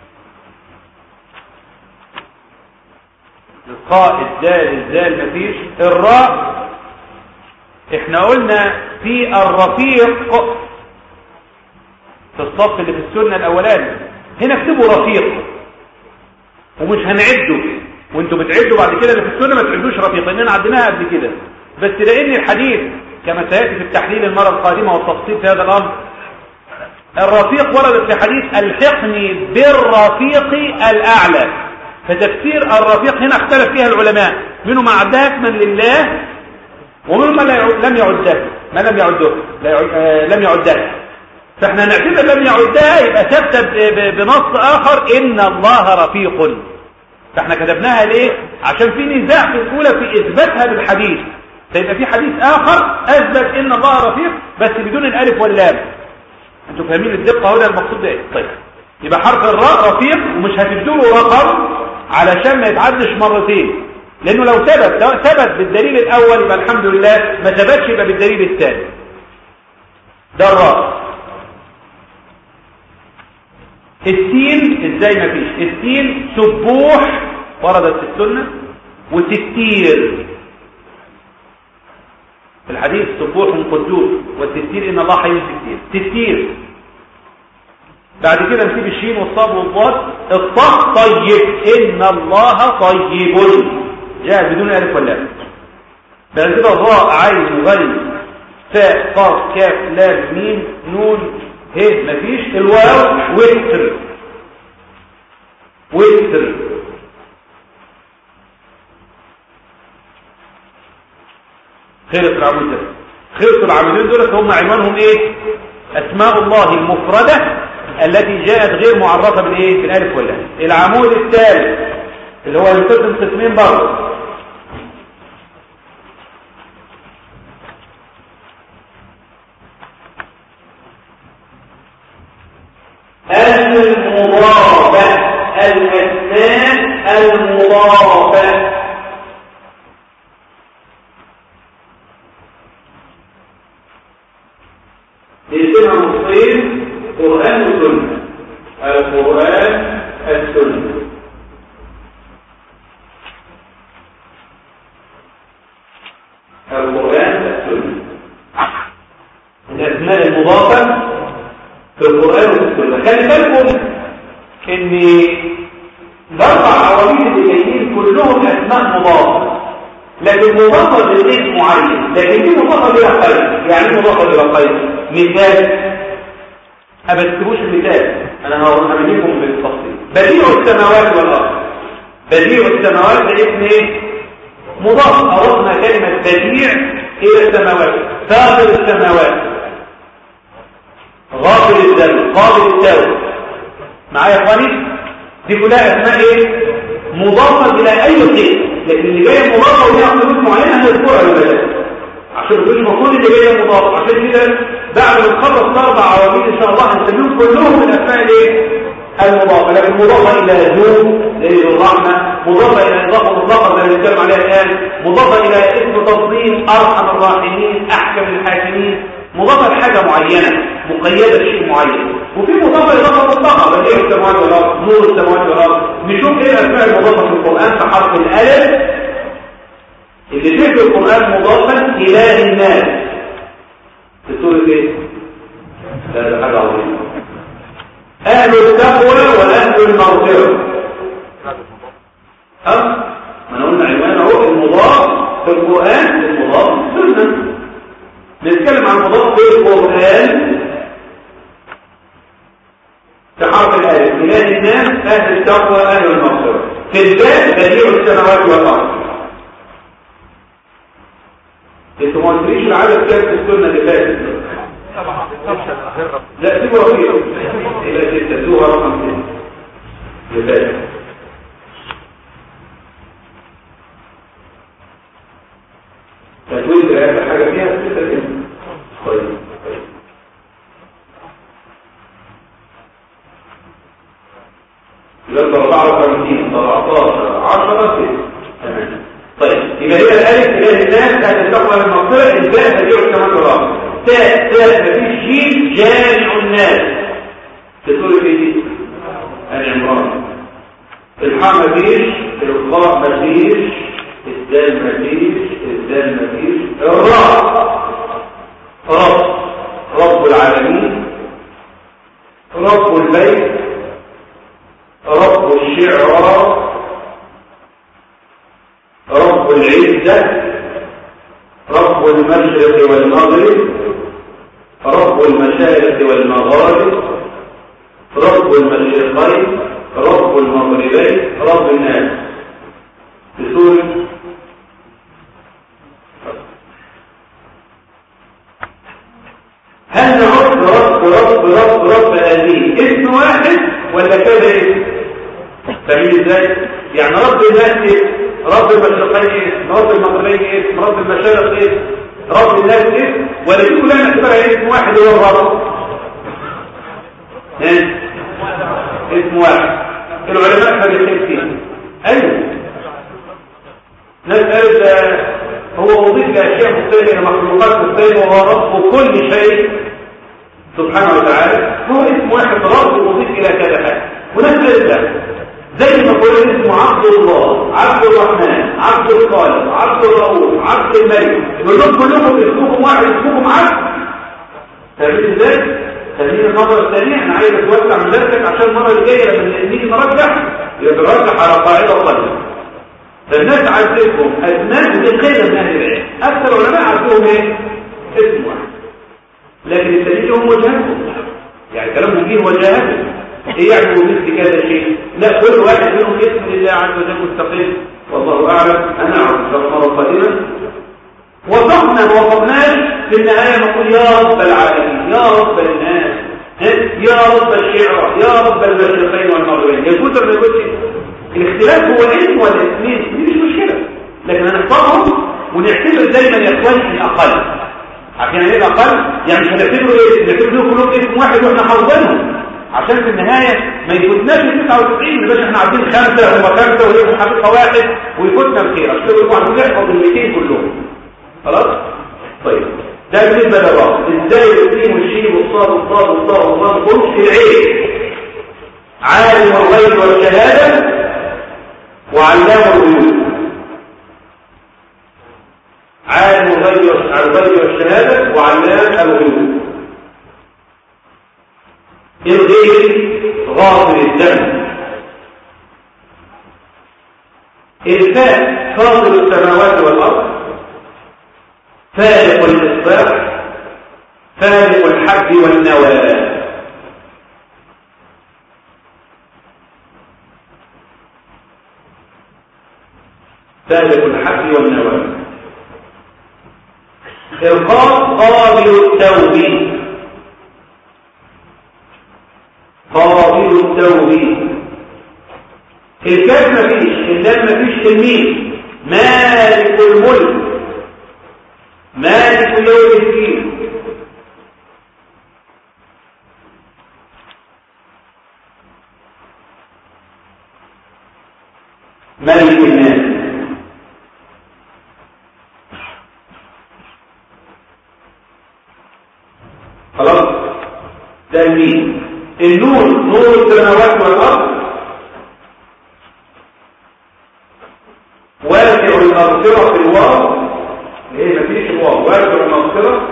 القاء الدال الزال مفيش الراء احنا قلنا في الرفيق في الصف اللي في السنة الأولاني هنا اكتبوا رفيق ومش هنعده وانتوا بتعدوا بعد كده اللي في السنة ما تعدوش رفيق لأننا عديناها قبل كده بس لأن الحديث كما سيأتي في التحليل المرة القادمة والتفصيل في هذا الأمر الرفيق ورد في حديث الحقني بالرفيق الأعلى فتفسير الرفيق هنا اختلف فيها العلماء منهم من عدها اسما لله ومنهم من لم يعدها ما لم يعده آه، لم يعدها فاحنا نعتبر لم يعدها يبقى ثبت بنص اخر ان الله رفيق فاحنا كتبناها ليه عشان في نزاع في الاولى في اثباتها بالحديث فيبقى في حديث اخر اثبت ان الله رفيق بس بدون الالف واللام انتوا فاهمين الدقه هنا المقصود ده ايه طيب يبقى حرف الراء رفيق ومش هتدوله رقم علشان ما يتعدش مرتين لانه لو ثبت لو ثبت بالدليل الاول يبقى الحمد لله ما ثبتش يبقى بالدليل الثاني ده الراء السين ازاي ما فيش السين سبوح وردت في السنه وتستير في الحديث سبوح قدوس والتستير ان الله حي تستير تستير بعد كده نسيب الشين والصاد والضاد الطاء طيب ان الله طيب جاء بدون الف ولا بعد كده ضاء عين غين فاء قاف كاف لام ميم نون ه مفيش الواو وتر وتر خيرة العمود خيرة العمودين دول هم عنوانهم ايه اسماء الله المفردة التي جاءت غير معرفة بالايه بالالف واللام العمود الثالث اللي هو ينقسم قسمين برضه المضافة الأسماء المضافة بيسمع نصين قرآن وسنة القرآن السنة القرآن السنة الأسماء المضافة في القرآن والسنة خلي بالكم ان الاربع عواميد اللي جايين كلهم اسماء مضافة لكن مضافة لشيء معين لكن دي مضافة بلا قيد يعني ايه مضافة بلا قيد مثال أبتكروش المثال انا هعمل لكم بالتفصيل بديع السماوات والارض بديع السماوات ده اسم ايه مضاف أردنا كلمة بديع إلى السماوات فاضل السماوات غافل الذنب قابل التوبه معايا يا اخواني دي كلها اسماء ايه مضافه الى اي شيء لكن اللي جايه مضافه وليها حدود معينه هنذكرها بالبلد عشان مش المفروض اللي جايه مضافه عشان كده بعد ما نخلص الاربع عوامل ان شاء الله هنسميهم كلهم من اسماء الايه المضافه لكن مضافه الى ذو ذو الرحمه مضافه الى اضافه مطلقه زي اللي بنتكلم عليها الان مضافه الى اسم تفضيل ارحم الراحمين احكم الحاكمين مضافة لحاجة معينة مقيدة بشيء معين وفي مضافة لإضافة مطلقة بديع السماوات والأرض نور السماوات والأرض نشوف ايه الأسماء المضافة في القرآن في حرف الألف اللي فيه في القرآن مضافا إله الناس في سورة ايه؟ ده حاجة عظيمة أهل التقوى وأهل المغفرة ها؟ ما أنا قلنا عنوان اهو المضاف في القرآن المضاف في السنة نتكلم عن مضاف في القرآن في حرف الآية إله الناس أهل التقوى أهل المغفرة في الباب بديع السماوات والأرض انتوا ما قلتليش العدد كام في السنة اللي فاتت لا سيبوا رقيق إلى ستة سوها رقم ستة اللي فاتت تكوين آخر حاجة فيها ستة كده طيب يبقى 54 13 10 6 تمام طيب يبقى هنا الالف اله الناس كانت تقبل المغفره الباء تبيع كمان دولار تاء تاء مفيش جيم جامع الناس في سوره ايه دي؟ ال عمران الحاء مفيش الخاء مفيش الدال مفيش الدال مفيش الراء رب رب العالمين رب البيت رب الشعرى رب العزة رب المشرق والمغرب رب المشارق والمغارب رب المشرقين رب المغربين رب الناس بسورة هل نعد رب رب رب رب هذه اسم واحد ولا كذا اسم فاهمين ازاي يعني رب الناس اسم رب المشرقين اسم رب المغربين اسم رب المشارق اسم رب الناس اسم ولا دي كلها نعتبرها اسم واحد هو الرب ها اسم واحد العلماء فاجئين فيه ايوه ناس قالت هو مضيف لاشياء مختلفه لمخلوقات مختلفه وهو رب كل شيء سبحانه وتعالى هو اسم واحد رب مضيف الى كذا حاجه وناس قالت زي ما قلنا اسمه عبد الله عبد الرحمن عبد الخالق عبد الرؤوف عبد الملك يقول لهم كلكم اسمكم واحد اسمكم عبد فاهمين ازاي؟ خلينا النظرة الثانية انا عايز اتوسع من درسك عشان المرة الجاية لما نيجي نرجع يبقى نرجع على قاعدة قليلة فالناس عزلهم اسماء دي قيمة من اهل العلم اكثر علماء عزلهم ايه؟ اسم واحد لكن الثانيين هم وجهاتهم يعني كلامهم فيه وجهاتهم ايه يعني مثل كذا شيء لا كل واحد منهم اسم لله عز وجل مستقل والله اعلم انا اعرف المره القادمه وصفنا ما وصفناش في النهايه نقول يا رب العالمين يا رب الناس يا رب الشعر يا رب المشرقين والمغربين يجوز ولا يجوز الاختلاف هو اسم ولا اسمين دي مش مشكله لكن هنختارهم ونعتبر دايما يا اخواني الاقل عشان ايه الاقل يعني مش هنعتبره ايه نعتبره كلهم اسم واحد واحنا حافظينهم عشان في النهاية ما يفوتناش ال 99 يا باشا احنا عارفين خمسة هم خمسة وهي حقيقة واحد ويفوتنا الخير عشان كده بيبقوا عارفين نحفظ ال 200 كلهم خلاص؟ طيب ده بالنسبة للراس ازاي السين والشين والصاد والصاد والصاد والصاد كله في العين عالم الغيب والشهادة وعلام الغيوب عالم الغيب والشهادة وعلام الغيوب الغير غافل الدم الفاء فاضل السماوات والأرض فارق الإصباح فارق الحب والنوى فارق الحب والنوى القاف قابل التوبه قابل التوبه الكاف مفيش اللام مفيش الميم مالك الملك مالك يوم الدين ملك الناس خلاص ده الميم النور نور السماوات والارض واسع المغفرة في الواو ايه مفيش الواو واسع المغفرة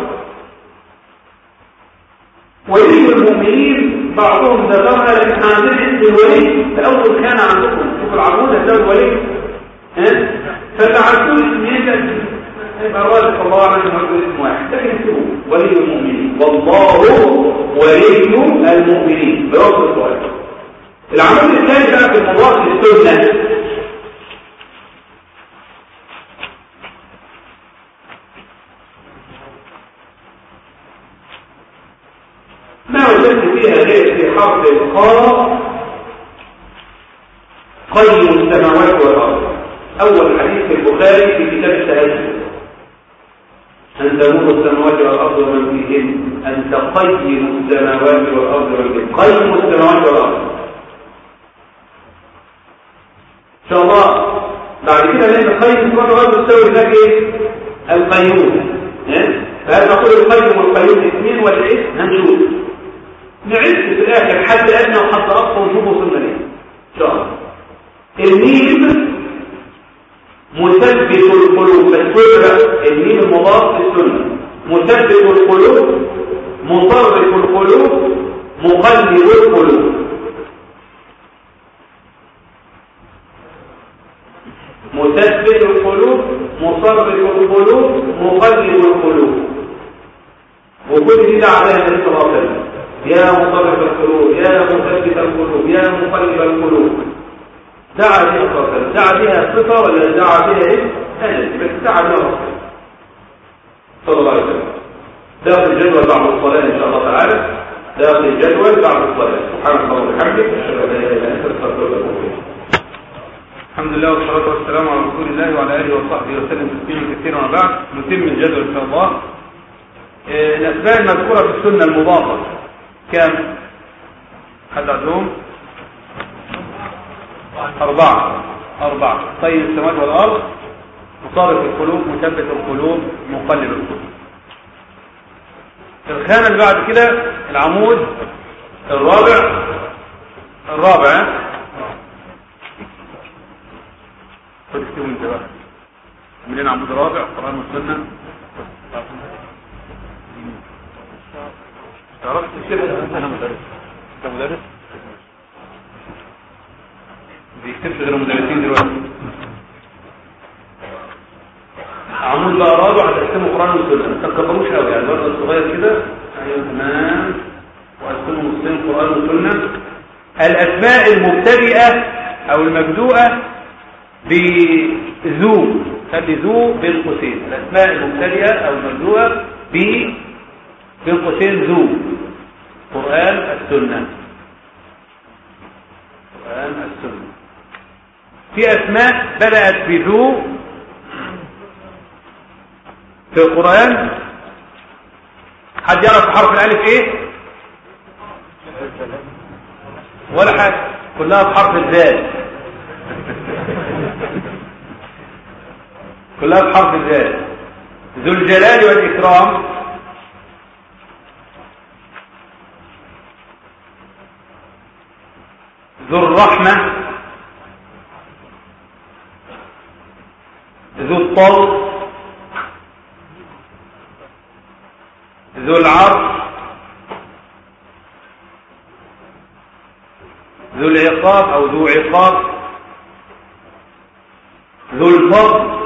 ولي المؤمنين بعضهم ذكرها لكن احنا عندنا اسم الولي الاول كان عندكم شوف العمود ده الولي ها فتعرفون اسم يبقى يبقى الراجل الله عنه يقول اسم واحد لكن اسمه ولي المؤمنين والله ولي المؤمنين برب الصالح العمود الثاني بقى في المضاف للسنه ما وجدت فيها غير في حرف الخاء قيم السماوات والارض اول حديث في البخاري في كتاب التهجد أن تموت السماوات والأرض ومن فيهن أن تقيم السماوات والأرض ومن فيهن قيم السماوات والأرض إن شاء الله بعد كده لأن القيم في القرآن مستوي هناك ايه القيوم ها؟ فهل نقول القيم والقيوم اثنين ولا ايه هنشوف نعد في الاخر حد ادنى وحد اقصى ونشوف وصلنا ليه ان شاء الله الميم مثبت القلوب فالسنة الميم المضاف للسنة مثبت القلوب مصرف القلوب مقلب القلوب مثبت القلوب مصرف القلوب مقلب القلوب وكل دي دعا عليها النبي صلى الله عليه وسلم يا مصرف القلوب يا مثبت القلوب يا مقلب القلوب دعا بها صلى الله عليه وسلم دعا بها صفه ولا دعا بها ايه؟ انا بس دعا بها رسول صلى الله عليه وسلم داخل الجدول بعد الصلاه ان شاء الله تعالى داخل الجدول بعد الصلاه سبحان الله وبحمده اشهد ان لا اله الا انت استغفرك واتوب اليك الحمد لله والصلاة والسلام على رسول الله وعلى آله وصحبه وسلم تسليما كثيرا وبعد نتم الجدول إن شاء الله آه، الأسماء المذكورة في السنة المضافة كم؟ حد عندهم؟ أربعة أربعة طيب السماوات والأرض مصارف القلوب مثبت القلوب مقلب القلوب الخانة اللي بعد كده العمود الرابع الرابع ها؟ خد اكتبوا انت بقى عاملين عمود رابع قرآن والسنة تعرفش تكتبها انا مدرس انت مدرس بيكتبش غير المدرسين دلوقتي عمود بقى رابع هتقسموا قرآن والسنة ما تكبروش قوي يعني الورقة الصغير كده ايوه تمام وقسموا نصين قرآن والسنة الأسماء المبتدئة أو المبدوءة بذو خلي ذو بين قوسين الاسماء المبتدئه او المبدوءه ب بين قوسين ذو قران السنه قران السنه في اسماء بدات بذو في القران حد يعرف حرف الالف ايه ولا حاجه كلها بحرف الزال كلها بحرف الزال ذو الجلال والإكرام ذو الرحمة ذو الطول ذو العرش ذو العقاب أو ذو عقاب ذو الفضل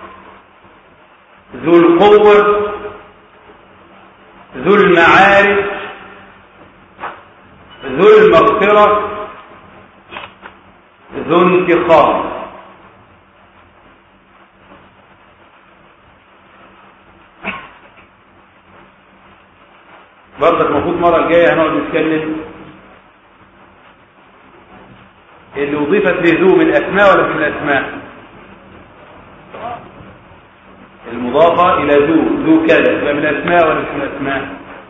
ذو القوة ذو المعارف ذو المغفرة ذو انتقام برضك المفروض المرة الجاية هنقعد نتكلم اللي أضيفت لذو من الأسماء ولا من الأسماء المضافة إلى ذو ذو كذا يبقى من الأسماء ولا مش من الأسماء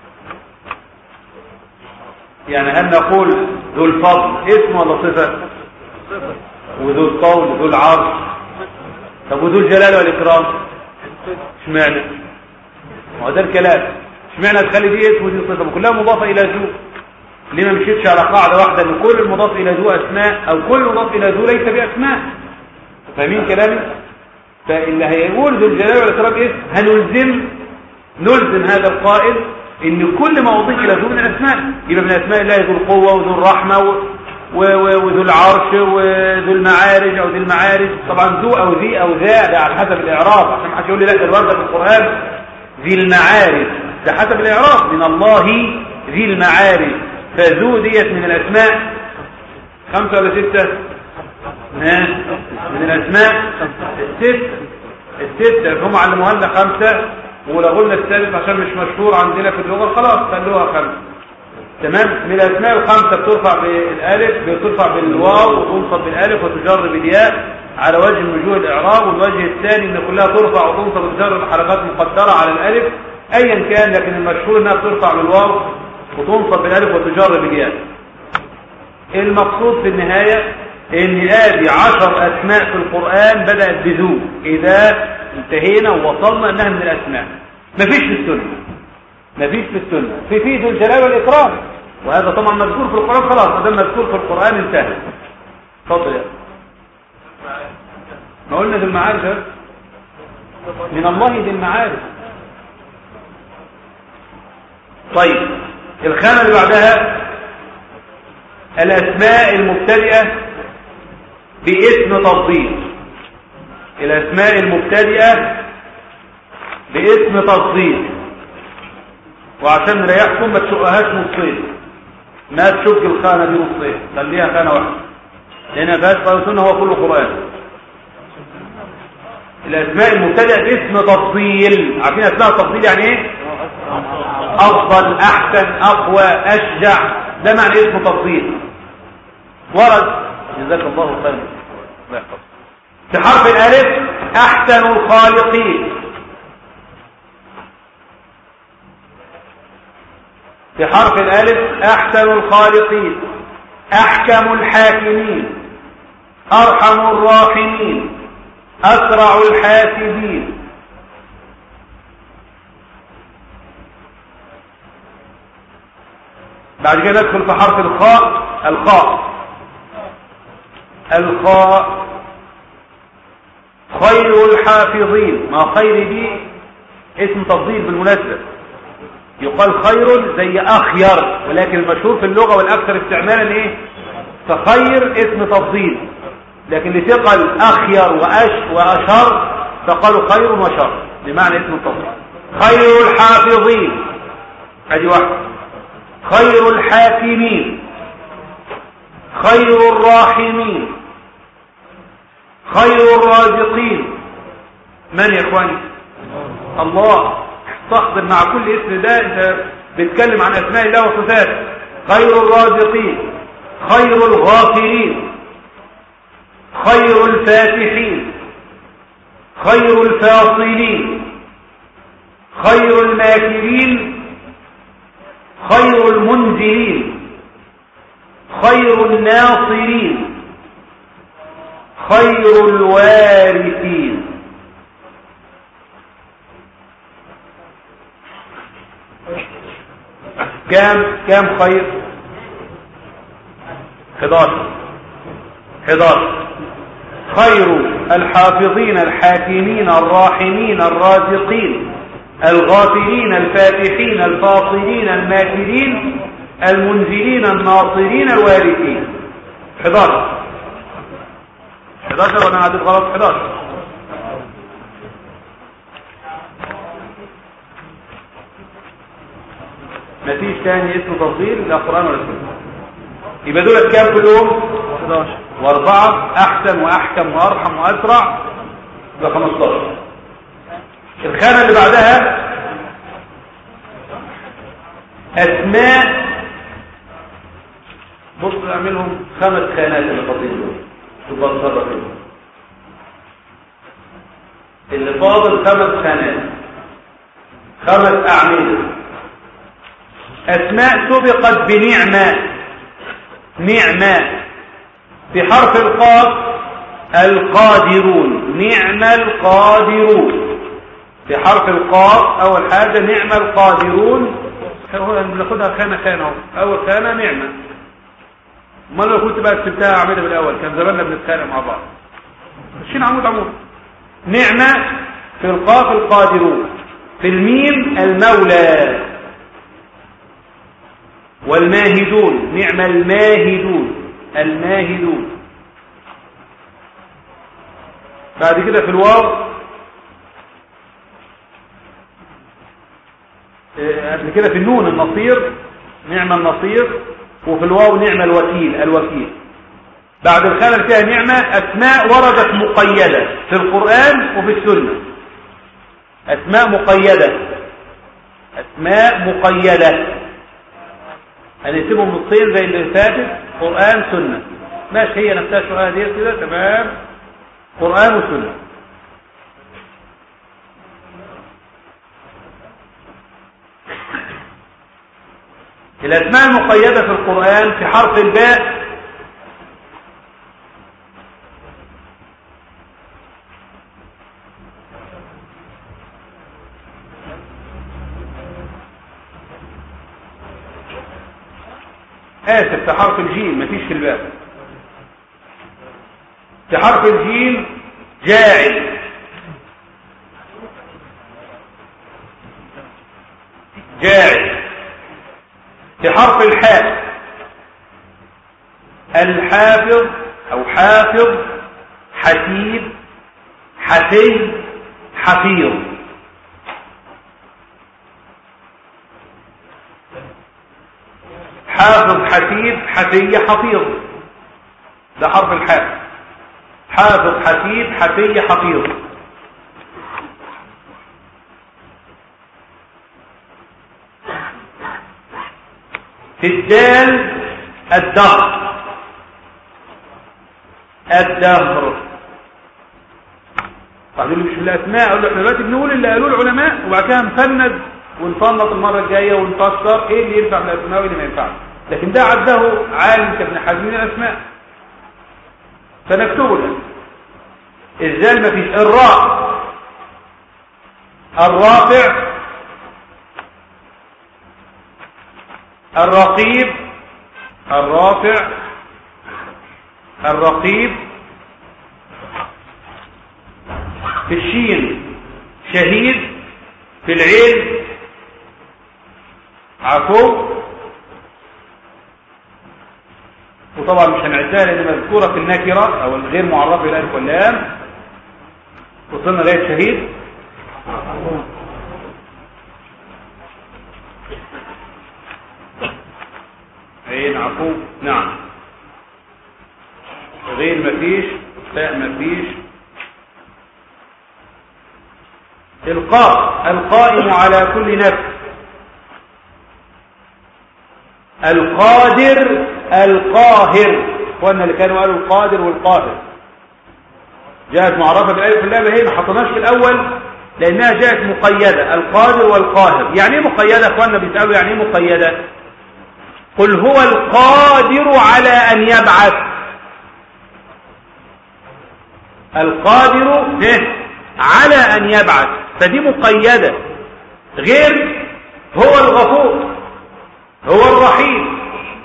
يعني هل نقول ذو الفضل اسم ولا صفة وذو الطول ذو العرش طب وذو الجلال والإكرام اشمعنى ما هو ده الكلام اشمعنى تخلي دي اسم ودي صفة كلها مضافة إلى ذو ليه ما مشيتش على قاعدة واحدة ان كل المضاف إلى ذو أسماء أو كل مضاف إلى ذو ليس بأسماء فاهمين كلامي فاللي هيقول ذو الجلال والإكرام إيه هنلزم نلزم هذا القائل ان كل ما أضيف إلى ذو من الأسماء يبقى من أسماء الله ذو القوة وذو الرحمة و... و... و... وذو العرش وذو المعارج أو ذو المعارج طبعا ذو أو ذي أو ذا ده على حسب الإعراب عشان ما حدش يقول لي لا ده الوردة في القرآن ذي المعارج ده حسب الإعراب من الله ذي المعارج فذو ديت من الأسماء خمسة ولا ستة ها من الأسماء الستة الستة هم علموها لنا خمسة ولو قلنا السادس عشان مش مشهور عندنا في اللغة خلاص خلوها خمسة تمام من الأسماء الخمسة بترفع بالألف بترفع بالواو وتنصب بالألف وتجر بالياء على وجه من وجوه الإعراب والوجه الثاني إن كلها ترفع وتنصب وتجر بحركات مقدرة على الألف أيا كان لكن المشهور إنها بترفع بالواو وتنصب بالألف وتجر بالياء المقصود في النهاية ان ادي عشر اسماء في القرآن بدأت بذو اذا انتهينا ووصلنا انها من الاسماء مفيش في السنة مفيش في السنة في في ذو الجلال والاكرام وهذا طبعا مذكور في القرآن خلاص ما دام مذكور في القرآن انتهى اتفضل يا ما قلنا ذو المعارف يا من الله ذي المعارف طيب الخانة اللي بعدها الأسماء المبتدئة باسم تفضيل الأسماء المبتدئة باسم تفضيل وعشان نريحكم ما تشقهاش نصين ما تشق الخانة دي نصين خليها خانة واحدة لأن فيهاش قال هو كله قرآن الأسماء المبتدئة باسم تفضيل عارفين أسماء التفضيل يعني إيه؟ أفضل أحسن أقوى أشجع ده معنى اسم تفضيل ورد جزاك الله خيرا في حرف الألف أحسن الخالقين في حرف الألف أحسن الخالقين أحكم الحاكمين أرحم الراحمين أسرع الحاسبين بعد كده ندخل في حرف الخاء الخاء الخاء خير الحافظين ما خير دي اسم تفضيل بالمناسبة يقال خير زي أخير ولكن المشهور في اللغة والأكثر استعمالا إيه فخير اسم تفضيل لكن لثقل أخير وأش وأشر فقالوا خير وشر بمعنى اسم التفضيل خير الحافظين ادي واحد خير الحاكمين خير الراحمين خير الرازقين من يا اخواني الله تحضر مع كل اسم ده انت بتتكلم عن اسماء الله وصفاته خير الرازقين خير الغافرين خير الفاتحين خير الفاصلين خير الماكرين خير المنزلين خير الناصرين خير الوارثين كام كام خير 11 11 خير الحافظين الحاكمين الراحمين الرازقين الغافلين الفاتحين الفاصلين الماكرين المنزلين الناصرين الوارثين 11 11 وانا عدد غلط 11 مفيش تاني اسم تفضيل لا قرآن ولا سنة يبقى دول كام كلهم 11 واربعة احسن واحكم وارحم واسرع يبقى 15 الخانة اللي بعدها اسماء بص اعملهم خمس خانات اللي فاضلين دول تبقى تصرف اللي فاضل خمس خانات خمس اعمده اسماء سبقت بنعمه نعمة في حرف القاف القادرون نعم القادرون في حرف القاف اول حاجة نعم القادرون بناخدها خانة خانة اول خانة نعمة ما لو كنت بقى كتبتها اعملها بالاول كان زماننا بنتخانق مع بعض ماشيين عمود عمود نعمة في القاف القادرون في الميم المولى والماهدون نعم الماهدون الماهدون بعد كده في الواو قبل كده في النون النصير نعم النصير وفي الواو نعم الوكيل الوكيل بعد الخانة اللي فيها نعمة أسماء وردت مقيدة في القرآن وفي السنة أسماء مقيدة أسماء مقيدة هنقسمهم نصين زي اللي فاتت قرآن سنة ماشي هي نفسها شوية دي كده تمام قرآن وسنة الأسماء المقيدة في القرآن في حرف الباء آسف في حرف الجيم مفيش في الباب في حرف الجيم جاعل جاعل في حرف الحاء الحافظ أو حافظ حسيب حسي حفيظ حافظ حسيب حسي حفيظ ده حرف الحاء حافظ حسيب حسي حفيظ في الدال الدهر الدهر طب اللي مش في الاسماء اقول له احنا دلوقتي بنقول اللي قالوه العلماء وبعد كده نفند ونفنط المره الجايه ونفسر ايه اللي ينفع من الاسماء وايه اللي ما ينفعش لكن ده عده عالم كابن حزم من الاسماء فنكتبه لك ازاي ما فيش الراء الرافع الرقيب الرافع الرقيب في الشين شهيد في العين عفو وطبعا مش هنعدها لان مذكوره في النكره او الغير معرفه الالف واللام وصلنا لغايه شهيد عين عفو نعم غين مفيش فاء مفيش القاء القائم على كل نفس القادر القاهر اخوانا اللي كانوا قالوا القادر والقاهر جاءت معرفة بالألف واللام هي ما حطيناش في الأول لأنها جاءت مقيدة القادر والقاهر يعني ايه مقيدة اخوانا بيسألوا يعني ايه مقيدة قل هو القادر على أن يبعث القادر به على أن يبعث فدي مقيدة غير هو الغفور هو الرحيم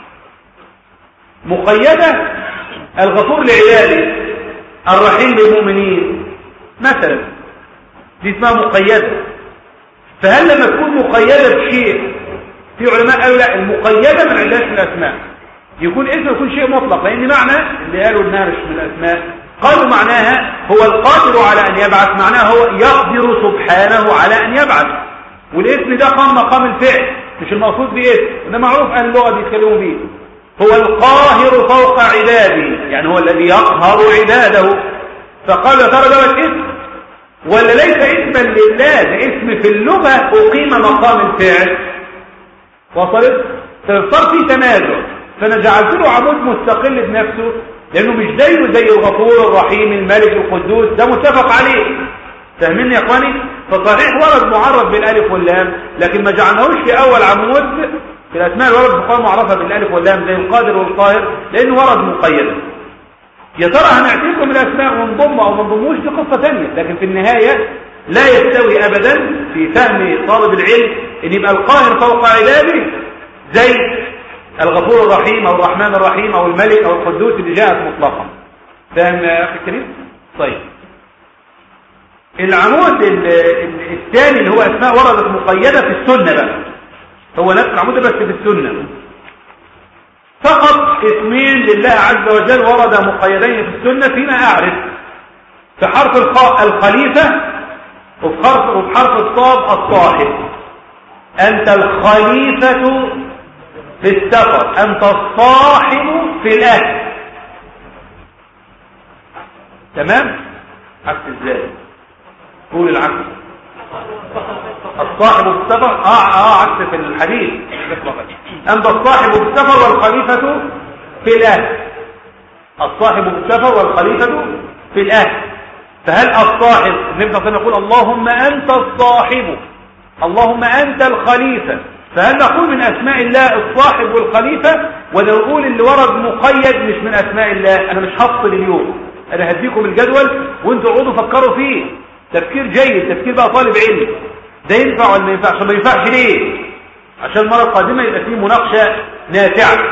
مقيدة الغفور لعباده الرحيم للمؤمنين مثلا دي اسمها مقيدة فهل لما تكون مقيدة بشيء في علماء قالوا لا المقيدة من عندهاش من الأسماء يكون اسم يكون شيء مطلق لأن معنى اللي قالوا انها مش من الأسماء قالوا معناها هو القادر على أن يبعث معناها هو يقدر سبحانه على أن يبعث والاسم ده قام مقام الفعل مش المقصود باسم وده معروف أهل اللغة بيتكلموا بيه هو القاهر فوق عباده يعني هو الذي يقهر عباده فقال يا ترى ده اسم ولا ليس اسما لله ده اسم في اللغة أقيم مقام الفعل وصلت فصار في تنازع فانا جعلت له عمود مستقل بنفسه لانه مش زيه زي الغفور الرحيم الملك القدوس ده متفق عليه فاهمين يا اخواني فصحيح ورد معرف بالالف واللام لكن ما جعلناهوش في اول عمود في الاسماء الورد بقوم معرفه بالالف واللام زي القادر والقاهر لانه ورد مقيدا يا ترى هنعتبركم الاسماء ونضم او ما نضموش دي قصه ثانيه لكن في النهايه لا يستوي ابدا في فهم طالب العلم ان يبقى القاهر فوق عباده زي الغفور الرحيم او الرحمن الرحيم او الملك او القدوس اللي جاءت مطلقا فاهم يا اخي الكريم طيب العمود الثاني اللي هو اسماء وردت مقيده في السنه بقى هو نفس العمود بس في السنه فقط اسمين لله عز وجل ورد مقيدين في السنه فيما اعرف في حرف الخاء الخليفه وفي حرف وفي حرف الصاد الصاحب انت الخليفه في السفر أنت الصاحب في الأهل تمام عكس ازاي قول العكس الصاحب في السفر اه اه عكس في الحديث أنت الصاحب في السفر والخليفة في الأهل الصاحب في السفر والخليفة في الأهل فهل الصاحب النبي صلى الله عليه وسلم يقول اللهم أنت الصاحب اللهم أنت الخليفة فهل نقول من أسماء الله الصاحب والخليفة ولا نقول اللي ورد مقيد مش من أسماء الله أنا مش هفصل اليوم أنا هديكم الجدول وانتوا اقعدوا فكروا فيه تفكير جيد تفكير بقى طالب علم ده ينفع ولا ما ينفعش ما ينفعش ليه عشان المرة القادمة يبقى فيه مناقشة نافعة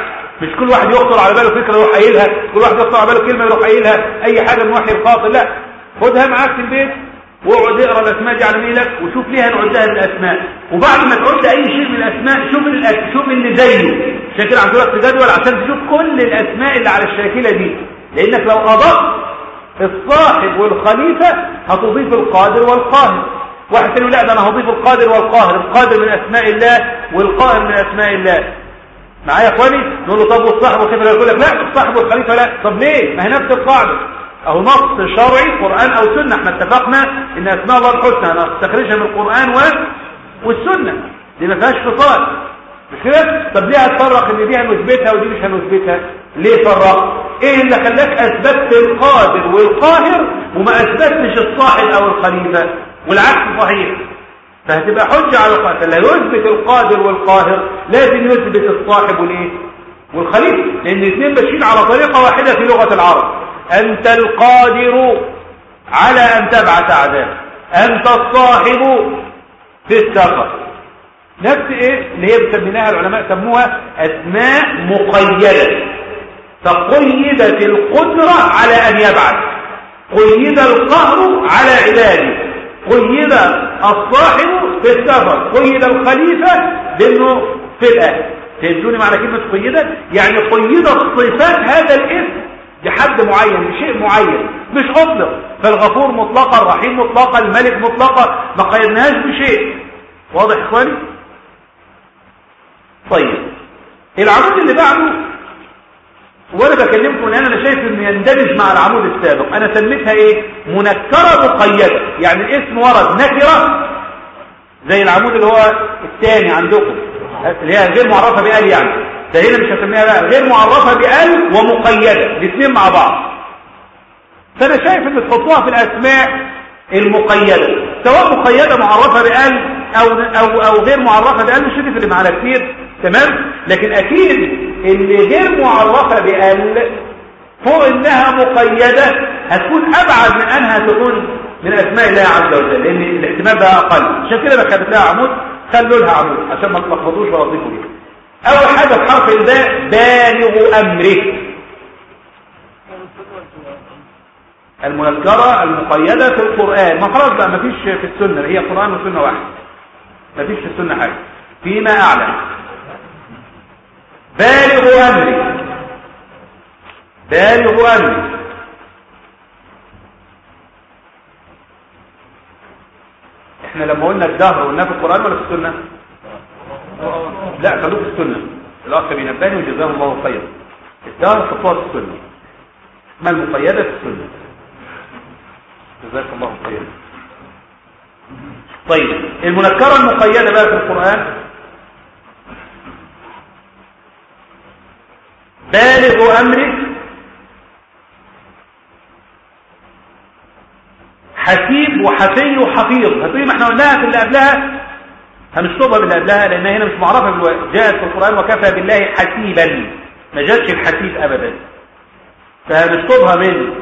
مش كل واحد يخطر على باله فكره يروح قايلها كل واحد يخطر على باله كلمه يروح قايلها اي حاجه من وحي القاطر لا خدها معاك في البيت واقعد اقرا الاسماء دي على ميلك وشوف ليها نعدها من الاسماء وبعد ما تعد اي شيء من الاسماء شوف الأس... شوف اللي زيه عشان كده عندنا في جدول عشان تشوف كل الاسماء اللي على الشاكله دي لانك لو اضفت الصاحب والخليفه هتضيف القادر والقاهر واحد تاني لا ده انا هضيف القادر والقاهر القادر من اسماء الله والقاهر من اسماء الله معايا يا اخواني نقول له طب والصاحب والخليفه يقول لك لا الصاحب والخليفه لا طب ليه ما هي نفس القاعده اهو نص شرعي قران او سنه احنا اتفقنا ان اسماء الله الحسنى نستخرجها من القران و... والسنه دي ما فيهاش فصال مش كده طب ليه هتفرق ان دي هنثبتها ودي مش هنثبتها ليه فرق ايه اللي خلاك اثبتت القادر والقاهر وما اثبتش الصاحب او الخليفه والعكس صحيح فهتبقى حجة على القاهر فلا يثبت القادر والقاهر لازم يثبت الصاحب والايه والخليفة لان الاثنين ماشيين على طريقة واحدة في لغة العرب انت القادر على ان تبعث اعداء انت الصاحب في السفر نفس ايه اللي هي بسميناها العلماء سموها اسماء مقيدة فقيدت القدرة على ان يبعث قيد القهر على عباده قيد الصاحب في السفر قيد الخليفة بانه في الاهل فهمتوني معنى كلمة قيدة يعني قيد صفات هذا الاسم بحد معين بشيء معين مش اطلق فالغفور مطلقا الرحيم مطلقا الملك مطلقا ما قيدناهاش بشيء واضح اخواني طيب العمود اللي بعده وانا بكلمكم الان انا شايف انه يندمج مع العمود السابق انا سميتها ايه منكره مقيده يعني الاسم ورد نكره زي العمود اللي هو الثاني عندكم اللي هي غير معرفه بال يعني ده هنا مش هسميها بقى غير معرفه بال ومقيده الاثنين مع بعض فانا شايف ان تحطوها في الاسماء المقيده سواء مقيده معرفه بال او او او غير معرفه بال مش هتفرق معانا كتير تمام لكن اكيد اللي غير معرفة بأل فوق انها مقيدة هتكون ابعد من انها تكون من اسماء الله عز وجل لان الاحتمال بقى اقل عشان كده بكتبت لها عمود خلوا لها عمود عشان ما تلخبطوش ولا تضيفوا ليها اول حاجة في حرف الباء بالغ امره المنكرة المقيدة في القرآن ما خلاص بقى ما فيش في السنة هي قرآن وسنة واحد ما فيش في السنة حاجة فيما أعلم بالغ أمري بالغ أمري احنا لما قلنا الدهر قلنا في القرآن ولا في السنة لا خلوه في السنة الأخ بينبهني وجزاه الله خيرا الدهر خطوة في السنة ما المقيدة في السنة جزاك الله خيرا طيب المنكرة المقيدة بقى في القرآن بالغ أمرك حسيب وحفي وحفيظ هتقولي ما احنا قلناها في اللي قبلها هنشطبها باللي قبلها لأنها هنا مش معرفة بالوقت جاءت في القرآن وكفى بالله حسيبا ما جاتش الحسيب أبدا فهنشطبها من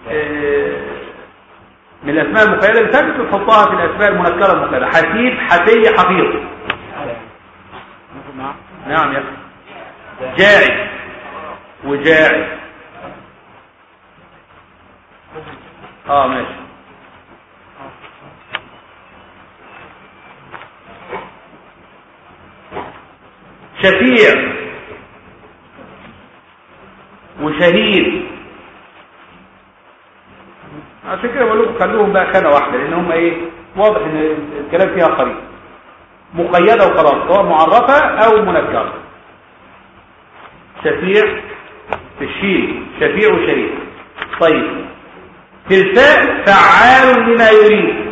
من الأسماء المقيدة اللي فاتت تحطها في الأسماء المنكرة المقيدة حسيب حفي حفيظ نعم يا أخي جاعل وجاعل اه ماشي شفيع وشهيد عشان كده بقول لكم خلوهم بقى خانه واحده لان هم ايه واضح ان الكلام فيها قريب مقيده وخلاص سواء معرفه او منكره شفيع في الشين شفيع وشريك طيب في الفاء فعال لما يريد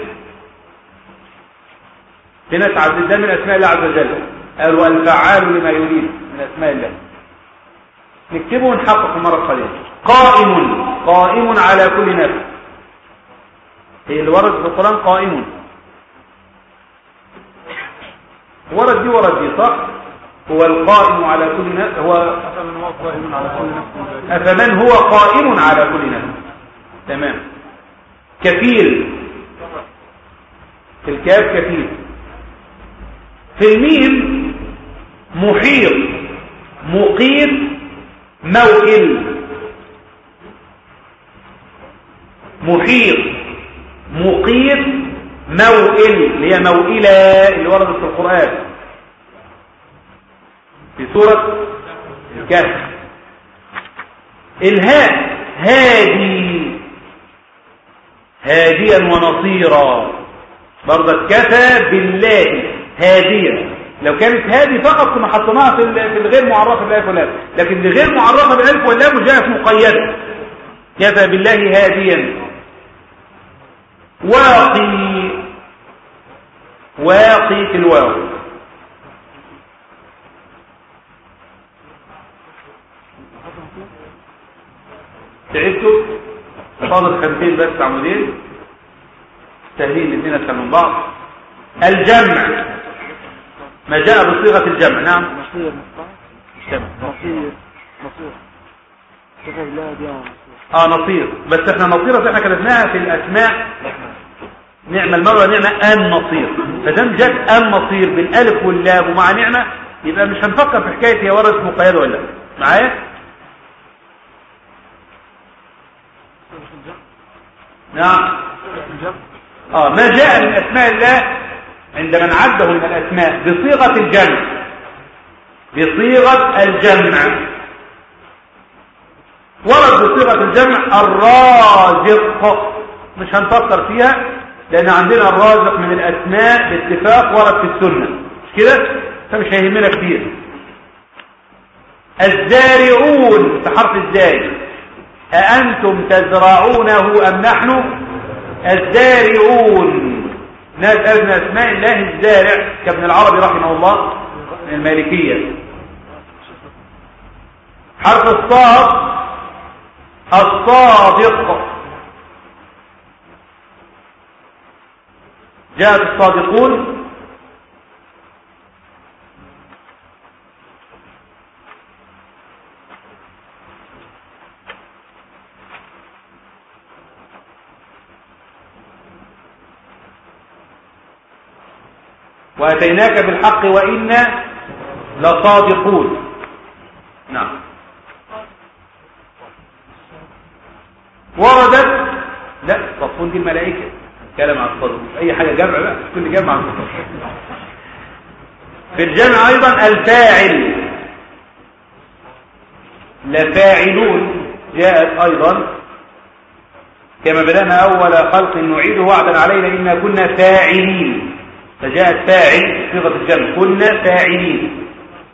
هنا تعدد ده من اسماء الله عز وجل قالوا الفعال لما يريد من اسماء الله نكتبه ونحقق المره القادمه قائم قائم على كل نفس هي اللي ورد في القران قائم ورد دي ورد دي صح هو القائم على كل نفس هو أفمن هو قائم على كل نفس أفمن هو قائم على كل نفس تمام كفيل في الكاف كفيل في الميم محيط مقيم موئل محيط مقيت موئل اللي هي موئلة اللي وردت في القرآن في سورة الكهف الهاء هادي هاديا ونصيرا برضه كفى بالله هاديا لو كانت هادي فقط كنا حطيناها في الغير معرفه بالالف واللام لكن الغير معرفه بالالف واللام جاءت مقيده كفى بالله هاديا واقي واقي في الواو تعبتوا فاضل خمسين بس عمودين سهلين الاثنين اسهل من بعض الجمع ما جاء بصيغه الجمع نعم نصير نصير نصير كفى بالله دي اه نصير بس احنا نصير احنا كتبناها في الاسماء نعمة المرة نعمة النصير فدام جت النصير بالالف واللام ومع نعمة يبقى مش هنفكر في حكاية هي ورث مقيدة ولا لا معايا نعم اه ما جاء من اسماء الله عندما نعده من الاسماء بصيغة الجمع بصيغة الجمع ورد بصيغة الجمع الرازق مش هنفكر فيها لان عندنا الرازق من الاسماء باتفاق ورد في السنة مش كده فمش هيهمنا كتير الزارعون في حرف الزاي أأنتم تزرعونه أم نحن الزارعون ناس أذن أسماء الله الزارع كابن العربي رحمه الله من المالكية حرف الصاد الصادق جاءت الصادقون وأتيناك بالحق وإنا لصادقون نعم وردت لا صفون دي الملائكة كلام عن الصدق أي حاجة جمع بقى كل جمع عن الصدق في الجمع أيضا الفاعل لفاعلون جاءت أيضا كما بدأنا أول خلق نعيده وعدا علينا إنا كنا فاعلين فجاءت فاعل صيغة الجمع كنا فاعلين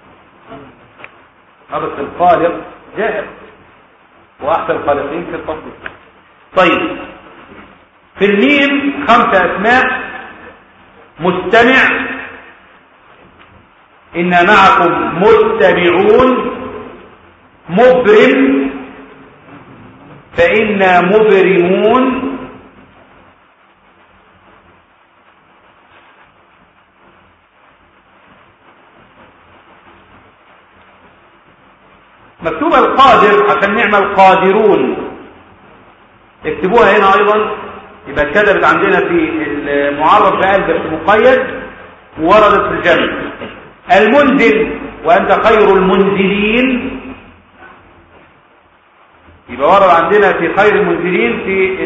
هذا الخالق جاءت وأحسن الخالقين في التفضيل طيب في الميم خمسة أسماء مستمع إن معكم مستمعون مبرم فإنا مبرمون مكتوب القادر عشان نعمل قادرون اكتبوها هنا ايضا يبقى اتكتبت عندنا في المعرف بقلب بس مقيد وردت في الجنة المنزل وانت خير المنزلين يبقى ورد عندنا في خير المنزلين في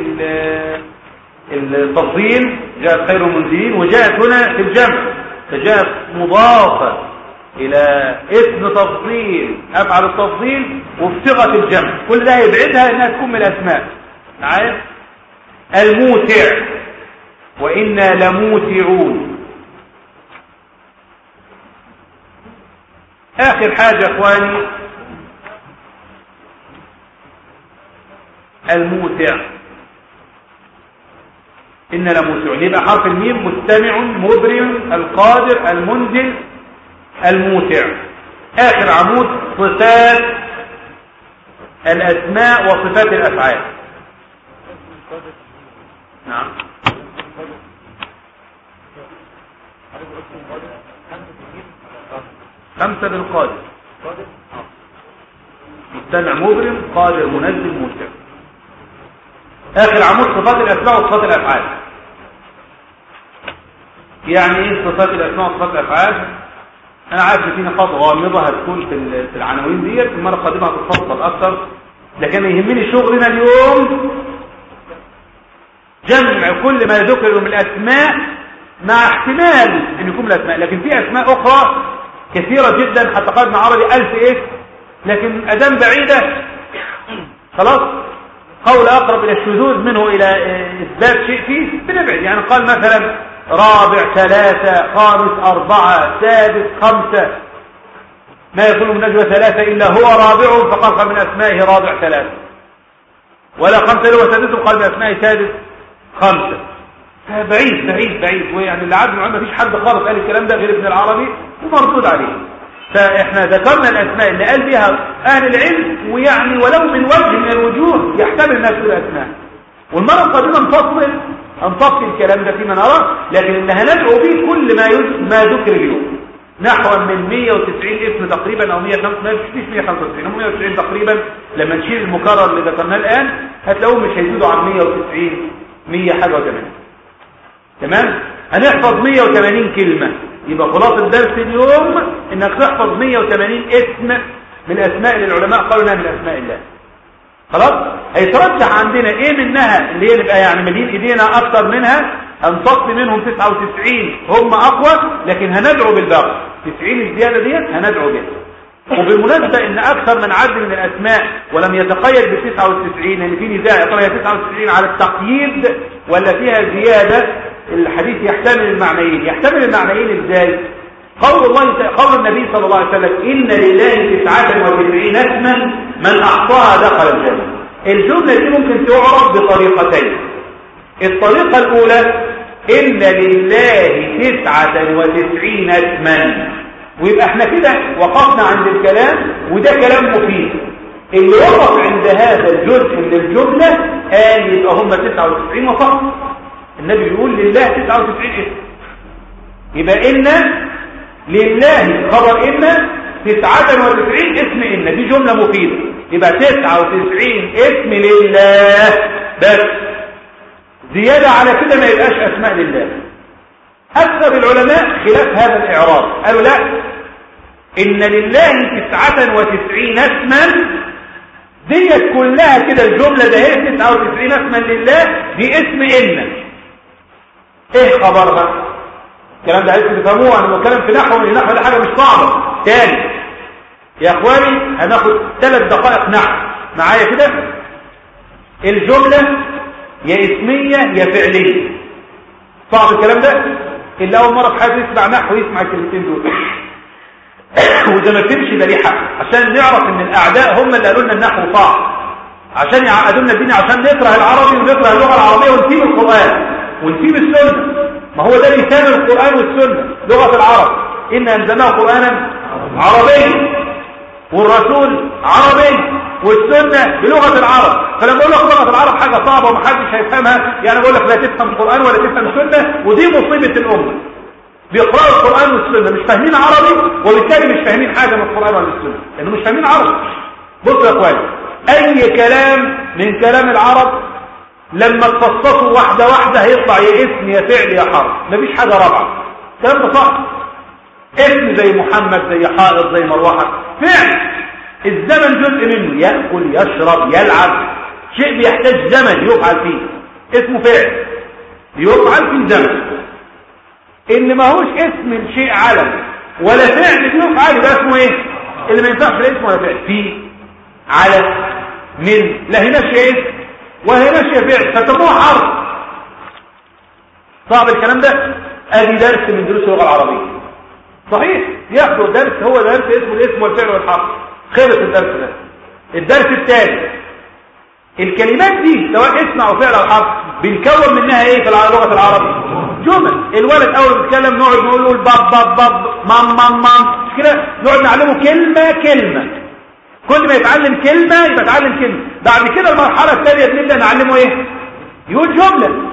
التفضيل جاءت خير المنزلين وجاءت هنا في الجمع فجاءت مضافة الى اسم تفضيل افعل التفضيل وبصيغه الجمع كل ده يبعدها انها تكون من الاسماء معايا الموسع وانا لموسعون اخر حاجه اخواني الموسع إن لموسعون يبقى حرف الميم مستمع مبرم القادر المنزل الموسع آخر عمود صفات الأسماء وصفات الأفعال نعم خمسة بالقادر مستمع مبرم قادر منزل موسع آخر عمود صفات الأسماء وصفات الأفعال يعني ايه صفات الأسماء وصفات الأفعال انا عارف ان في نقاط غامضه هتكون في ال- في العناوين ديت المره القادمه هتتفصل اكتر لكن يهمني شغلنا اليوم جمع كل ما ذكر من الاسماء مع احتمال ان يكون من الاسماء لكن في اسماء اخرى كثيره جدا حتى قال ابن عربي الف ايه لكن ادام بعيده خلاص قول اقرب الى الشذوذ منه الى آه، اثبات شيء فيه بنبعد يعني قال مثلا رابع ثلاثة خامس أربعة سادس خمسة ما يكون من نجوى ثلاثة إلا هو رابعهم فقال من أسمائه رابع ثلاثة ولا خمسة إلا هو سادسهم قال من أسمائه سادس خمسة بعيد بعيد بعيد ويعني اللي عاد ما فيش حد خالص قال الكلام ده غير ابن العربي ومردود عليه فاحنا ذكرنا الاسماء اللي قال بها اهل العلم ويعني ولو من وجه من الوجوه يحتمل الناس الاسماء والمره القادمه نفصل هنفصل الكلام ده فيما نرى لكن اللي هندعو به كل ما يز... ما ذكر اليوم نحو من 190 اسم تقريبا او 195 مش 195 هم 190 تقريبا لما نشيل المكرر اللي ذكرناه الان هتلاقوهم مش هيزيدوا عن 190 100 حاجه و80 تمام هنحفظ 180 كلمة يبقى خلاصة درس اليوم انك تحفظ 180 اسم من اسماء اللي العلماء قالوا انها من اسماء الله خلاص هيترجح عندنا ايه منها اللي هي نبقى يعني مليين ايدينا اكتر منها هنصفي منهم 99 هم اقوى لكن هندعو بالباقي 90 الزيادة ديت هندعو بها وبالمناسبة ان اكثر من عد من الاسماء ولم يتقيد ب 99 لان في نزاع يا ترى هي 99 على التقييد ولا فيها زيادة الحديث يحتمل المعنيين يحتمل المعنيين ازاي قول الله قول النبي صلى الله عليه وسلم ان لله 99 اسما من احصاها دخل الجنة الجملة دي ممكن تعرف بطريقتين الطريقة الاولى ان لله 99 اسما ويبقى احنا كده وقفنا عند الكلام وده كلام مفيد اللي وقف عند هذا الجزء من الجملة قال يبقى هم 99 وفقط النبي يقول لله 99 اسم يبقى إن لله خبر إن 99 اسم إن دي جملة مفيدة يبقى 99 اسم لله بس زيادة على كده ما يبقاش أسماء لله أكثر العلماء خلاف هذا الإعراب قالوا لا إن لله 99 اسما ديت كلها كده الجملة ده هي 99 اسما لله دي اسم إن ايه خبرها الكلام ده عايزكم تفهموه انا بتكلم في نحو النحو ده حاجه مش صعبه تاني يا اخواني هناخد ثلاث دقائق نحو معايا كده الجمله يا اسميه يا فعليه صعب الكلام ده اللي اول مره في حياته يسمع نحو يسمع الكلمتين دول وده ما تمشي ده ليه حق عشان نعرف ان الاعداء هم اللي قالوا لنا النحو صعب عشان يعقدوا لنا الدين عشان نكره العربي ونكره اللغه العربيه ونسيب القران ونسيب السنة ما هو ده لسان القرآن والسنة لغة العرب إن أنزلناه قرآنا عربيا والرسول عربي والسنة بلغة العرب فلما أقول لك لغة العرب حاجة صعبة ومحدش هيفهمها يعني بقول لك لا تفهم القرآن ولا تفهم السنة ودي مصيبة الأمة بيقرأوا القرآن والسنة مش فاهمين عربي وبالتالي مش فاهمين حاجة من القرآن ولا السنة لأنه مش فاهمين عربي بصوا يا اخواني أي كلام من كلام العرب لما تفصصوا واحدة واحدة هيطلع يا اسم يا فعل يا حرف مفيش حاجة رابعة الكلام ده صح اسم زي محمد زي حائط زي مروحة فعل الزمن جزء منه يأكل يشرب يلعب شيء بيحتاج زمن يفعل فيه اسمه فعل يفعل في زمن ان ما هوش اسم شيء علم ولا فعل يفعل يبقى اسمه ايه اللي ما ينفعش لا اسم ولا فعل في على من لا هناش اسم وهي ماشيه فعل فتسموها حرف صعب الكلام ده ادي درس من دروس اللغه العربيه صحيح ياخدوا درس هو درس اسمه الاسم والفعل والحرف خلص الدرس ده الدرس الثاني الكلمات دي سواء اسم او فعل او حرف بنكون منها ايه في لغه العرب جمل الولد اول ما يتكلم نقعد نقول له باب باب باب مام مام مام مش كده نقعد نعلمه كلمه كلمه كل ما يتعلم كلمة يبقى يتعلم كلمة بعد كده المرحلة الثانية بنبدأ نعلمه ايه يقول جملة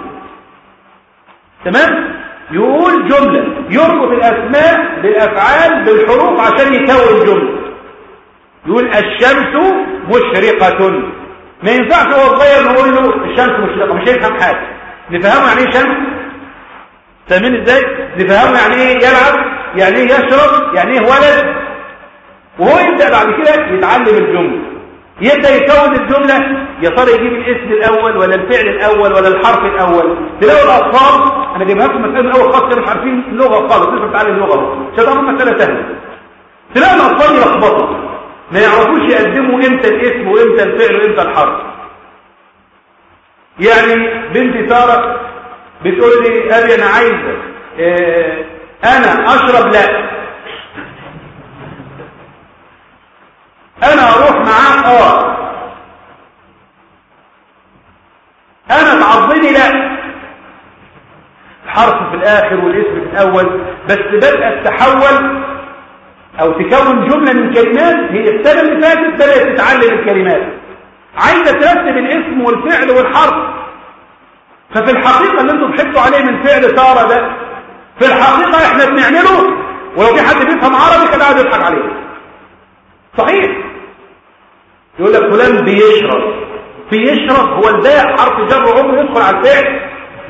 تمام يقول جملة يربط الأسماء بالأفعال بالحروف عشان يكون جملة يقول الشمس مشرقة ما ينفعش هو صغير نقول له الشمس مشرقة مش هيفهم حاجة نفهمه يعني ايه شمس فاهمين ازاي نفهمه يعني ايه يلعب يعني ايه يشرب يعني ايه ولد وهو يبدأ بعد كده يتعلم الجملة يبدأ يكون الجملة يا ترى يجيب الاسم الأول ولا الفعل الأول ولا الحرف الأول تلاقوا الأطفال أنا جايبها لكم مسألة من أول خالص مش عارفين اللغة خالص لسه بتعلم اللغة مش هتعرفوا مسألة سهلة تلاقوا الأطفال يلخبطوا ما يعرفوش يقدموا امتى الاسم وامتى الفعل وامتى الحرف يعني بنتي سارة بتقول لي أبي أنا عايزة اه أنا أشرب لا أنا أروح معاك آه أنا تعظني لا الحرف في الآخر والاسم في الأول بس بدأت تحول أو تكون جملة من كلمات هي السنة اللي فاتت بدأت تتعلم الكلمات عايزة ترتب الاسم والفعل والحرف ففي الحقيقة اللي انتم بتحطوا عليه من فعل سارة ده في الحقيقة احنا بنعمله ولو في حد بيفهم عربي كان قاعد يضحك عليه صحيح يقول لك فلان بيشرب بيشرب هو الباء حرف جر عمره يدخل على الفعل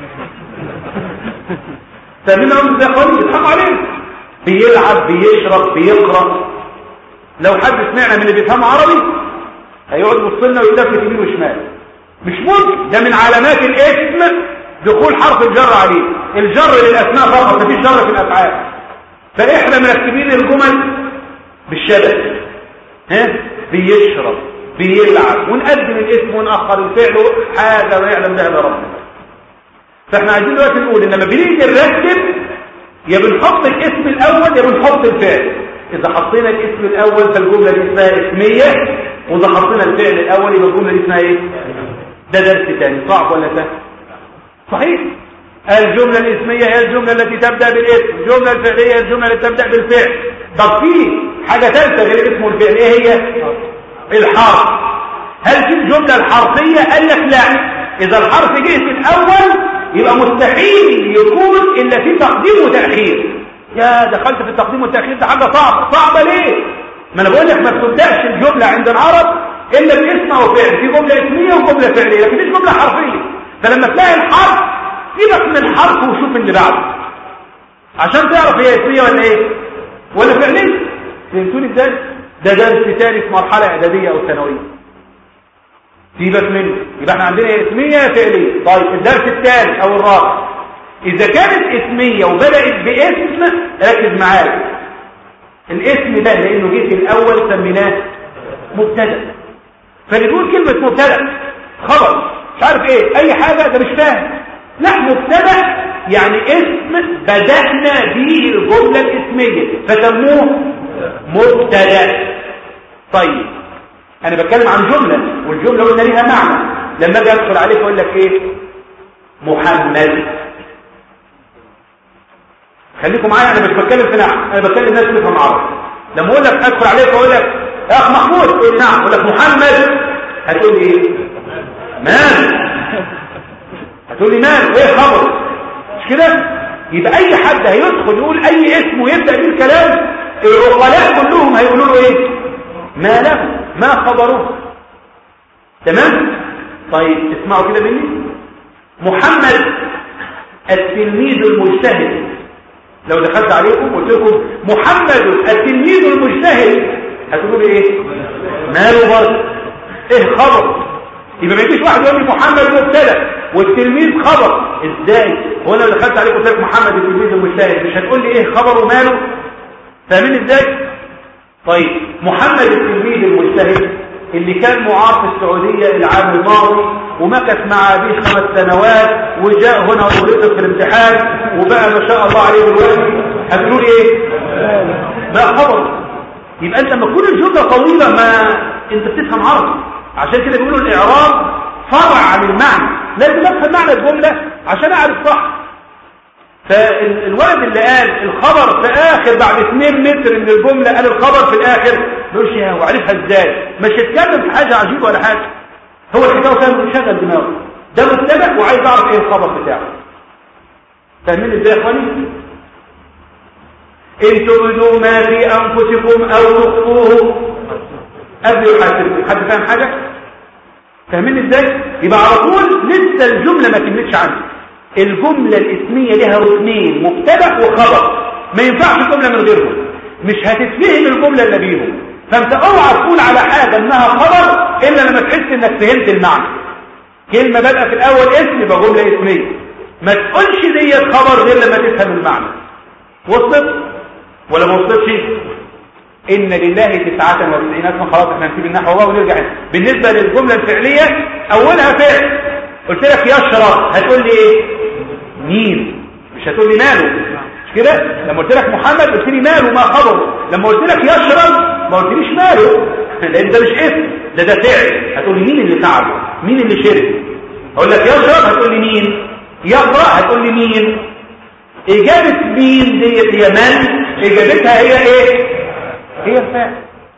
فمن عمر ده خالص يضحك عليه بيلعب بيشرب بيقرا لو حد سمعنا من اللي بيفهم عربي هيقعد يبص لنا ويلتفت يمين وشمال مش ممكن ده من علامات الاسم دخول حرف الجر عليه الجر للاسماء فقط مفيش جر في الافعال فاحنا مرتبين الجمل بالشبه ها بيشرب بيلعب ونقدم الاسم ونأخر الفعل حاجة ويعلم بها ربنا فاحنا عايزين دلوقتي نقول ان لما بنيجي نرتب يا بنحط الاسم الاول يا بنحط الفعل اذا حطينا الاسم الاول فالجملة دي اسمها اسمية واذا حطينا الفعل الاول يبقى الجملة دي اسمها ايه ده درس تاني صعب ولا سهل صحيح الجملة الاسمية هي الجملة التي تبدأ بالاسم الجملة الفعلية هي الجملة التي تبدأ بالفعل طب في حاجة ثالثة غير الاسم والفعل ايه هي الحرف هل في الجملة الحرفية قال لك لا اذا الحرف جه في الاول يبقى مستحيل يكون الا في تقديم وتأخير يا دخلت في التقديم والتأخير ده حاجة صعبة صعبة ليه ما انا بقول لك ما بتبدأش الجملة عند العرب الا باسم او فعل في جملة اسمية وجملة فعلية لكن مش جملة حرفية فلما تلاقي الحرف سيبك من الحرف وشوف اللي بعده عشان تعرف هي اسمية ولا ايه ولا فعلية فهمتوني ازاي ده درس تاني في مرحلة اعدادية او ثانوية سيبك منه يبقى احنا عندنا اسمية فعلية طيب الدرس الثالث او الرابع اذا كانت اسمية وبدأت باسم ركز معايا الاسم ده لانه جه في الاول سميناه مبتدا فنقول كلمة مبتدا خبر مش عارف ايه اي حاجة ده مش فاهم لا مبتدا يعني اسم بدأنا به الجملة الاسمية فسموه مبتدا طيب انا بتكلم عن جملة والجملة قلنا ليها معنى لما اجي ادخل عليك اقول لك ايه محمد خليكم معايا انا مش بتكلم في نحو انا بتكلم ناس تفهم عربي لما اقول لك ادخل عليك واقول لك يا اخ محمود تقول نعم اقول لك محمد هتقول لي ايه مان هتقول لي مان ايه خبر مش كده يبقى اي حد هيدخل يقول اي اسم ويبدا بيه الكلام العقلاء كلهم هيقولوا له ايه ما له ما خبره تمام طيب اسمعوا كده مني محمد التلميذ المجتهد لو دخلت عليكم قلت لكم محمد التلميذ المجتهد هتقولوا ايه ماله برضه ايه خبر يبقى ما يجيش واحد يقول لي محمد مبتدا والتلميذ خبر ازاي هو انا دخلت عليكم قلت لك محمد التلميذ المجتهد مش هتقول لي ايه خبره ماله فاهمين ازاي طيب محمد التلميذ المجتهد اللي كان معار في السعودية العام الماضي ومكث مع أبيه خمس سنوات وجاء هنا ورزق في الامتحان وبقى ما شاء الله عليه دلوقتي هتقولوا لي ايه ما خبر يبقى انت لما تكون الجملة طويلة ما انت بتفهم عربي عشان كده بيقولوا الاعراب فرع عن المعنى لازم افهم معنى الجملة عشان اعرف صح فالولد اللي قال الخبر في اخر بعد 2 متر من الجملة قال الخبر في الاخر مش هو عارفها ازاي مش يتكلم في حاجة عجيبة ولا حاجة هو الحكاية كان شغل دماغه ده مستمع وعايز اعرف ايه الخبر بتاعه فاهمين ازاي يا اخواني ان تبدوا ما في انفسكم او تخفوه قبل يحاسبكم حد فاهم حاجة فاهمين ازاي يبقى على طول لسه الجملة ما كملتش عنه الجملة الاسمية لها ركنين مبتدا وخبر ما ينفعش الجملة من غيرهم مش هتتفهم الجملة الا بيهم فانت اوعى تقول على حاجة انها خبر الا لما تحس انك فهمت المعنى كلمة بدأ في الاول اسم يبقى جملة اسمية ما تقولش ديت خبر غير لما تفهم المعنى وصلت ولا ما وصلتش ان لله تسعة وتسعين اسما خلاص احنا نسيب النحو هو ونرجع هنا بالنسبة للجملة الفعلية اولها فعل قلت لك يشرب هتقول لي ايه مين مش هتقول لي ماله مش كده لما قلت لك محمد قلت لي ماله ما خبره لما قلت لك يشرب ما قلتليش ماله لان ده مش اسم ده ده فعل هتقول لي مين اللي فعل مين اللي شرب اقول لك يشرب هتقول لي مين يقرا هتقول لي مين اجابه مين ديت هي من اجابتها هي ايه هي الفاعل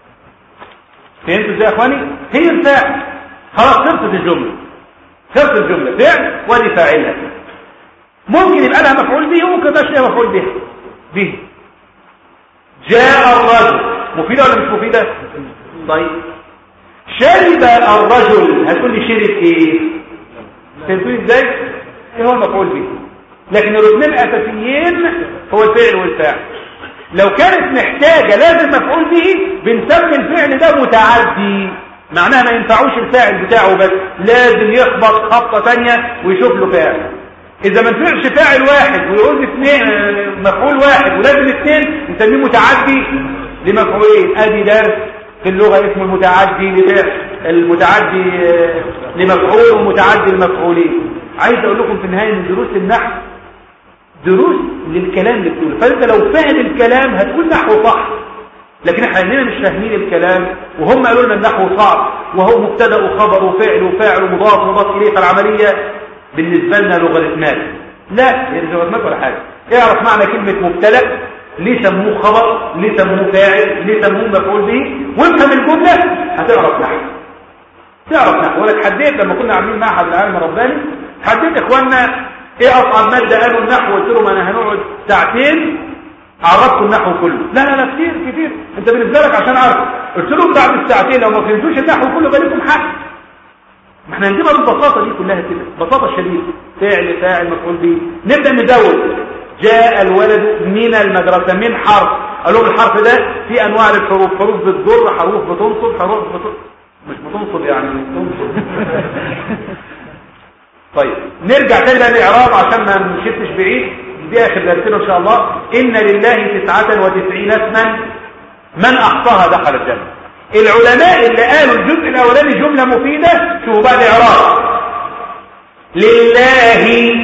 فهمتوا ازاي يا اخواني هي الفاعل خلاص خلصت الجمله خلصت الجمله فعل ودي فاعلها ممكن يبقى لها مفعول به وممكن يبقى لها مفعول به به جاء الرجل مفيده ولا مش مفيده طيب شرب الرجل هتقول لي شرب ايه فهمتوا ازاي ايه هو المفعول به لكن الركنين الاساسيين هو الفعل والفاعل لو كانت محتاجة لازم مفعول به بنسمي الفعل ده متعدي معناها ما ينفعوش الفاعل بتاعه بس لازم يخبط خبطة تانية ويشوف له فاعل اذا ما نفعش فاعل واحد ويقول اثنين مفعول واحد ولازم اثنين نسميه متعدي لمفعولين ادي درس في اللغة اسمه المتعدي لفعل المتعدي لمفعول ومتعدي لمفعولين عايز اقول لكم في النهاية من دروس النحو دروس للكلام اللي بتقوله فانت لو فاهم الكلام هتقول نحو صح لكن احنا عندنا مش فاهمين الكلام وهم قالوا لنا النحو صعب وهو مبتدا وخبر وفعل وفاعل ومضاف ومضاف اليه فالعمليه بالنسبه لنا لوغاريتمات لا هي مش لوغاريتمات ولا حاجه اعرف معنى كلمه مبتدا ليه سموه خبر ليه سموه فاعل ليه سموه مفعول به وافهم الجمله هتعرف نحو تعرف نحو ولك حديت لما كنا عاملين معهد العالم الرباني حديت اخواننا ايه اصعب ماده قالوا النحو قلت لهم انا هنقعد ساعتين عرفتوا النحو كله لا لا لا كتير كتير انت بالنسبه لك عشان عارف قلت لهم بعد الساعتين لو ما فهمتوش النحو كله بقى لكم حق ما احنا هنجيبها بالبساطه دي كلها كده بساطه شديده فعل فاعل مفعول به نبدا ندور جاء الولد من المدرسه من حرف قال لهم الحرف ده في انواع للحروف حروف بتجر حروف بتنصب حروف بت... مش بتنصب يعني بتنصب طيب نرجع تاني بقى للاعراب عشان ما نشتش بعيد دي اخر درسنا ان شاء الله ان لله تسعة وتسعين اسما من احصاها دخل الجنة العلماء اللي قالوا الجزء الاولاني جملة مفيدة شوفوا بقى الاعراب لله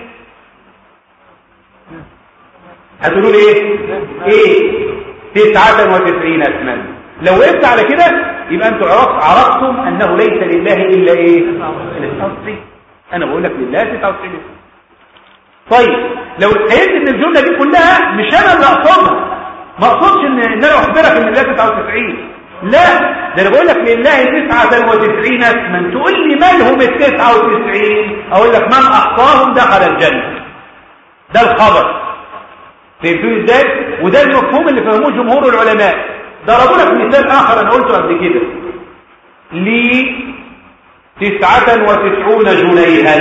هتقولوا لي ايه ايه تسعة وتسعين اسما لو وقفت على كده يبقى انتوا عرفتم انه ليس لله الا ايه الاصل انا بقول لك لله 99 طيب لو اتخيلت ان الجمله دي كلها مش انا اللي اقصدها ما اقصدش ان ان انا اخبرك ان لله 99 لا ده انا بقول لك لله 99 اسما تقول لي من هم ال 99 اقول لك من احصاهم دخل الجنه ده الخبر فهمتوا ازاي وده المفهوم اللي فهموه جمهور العلماء ضربوا لك مثال اخر انا قلته قبل كده لي تسعة وتسعون جنيها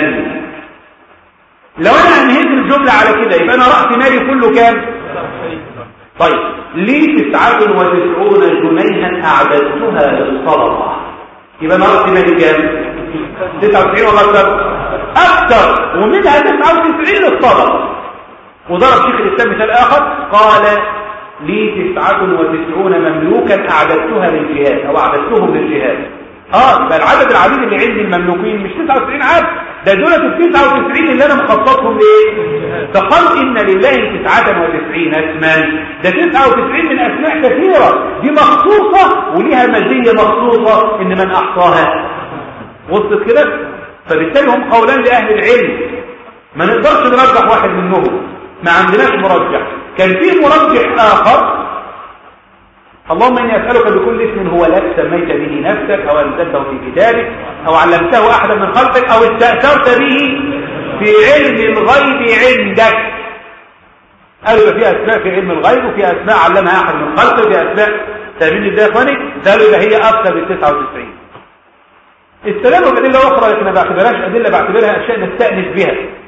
لو انا انهيت الجملة على كده يبقى انا رأس مالي كله كام طيب لي تسعة وتسعون جنيها اعددتها للصدقة يبقى انا رأس مالي كام 99 ولا اكثر اكثر ومنها 99 للصدقة وضرب شيخ الاسلام مثال اخر قال لي تسعة وتسعون مملوكا اعددتها للجهاد او اعددتهم للجهاد اه ده العدد العديد اللي عندي المملوكين مش 99 عبد ده دول ال 99 اللي انا مخصصهم لايه فقالوا ان لله 99 اسما ده 99 من اسماء كثيره دي مخصوصه وليها مزيه مخصوصه ان من احصاها وصلت كده فبالتالي هم قولان لاهل العلم ما نقدرش نرجح واحد منهم ما عندناش مرجح كان في مرجح اخر اللهم إني أسألك بكل اسم هو لك سميت به نفسك أو أنزلته في كتابك أو علمته أحدا من خلقك أو استأثرت به في علم الغيب عندك قالوا في أسماء في علم الغيب وفي أسماء علمها أحد من خلقك وفي أسماء تابعين ازاي يا اخواني قالوا ده هي أكثر من 99 استلموا بأدلة أخرى لكن ما بعتبرهاش أدلة بعتبرها أشياء نستأنس بها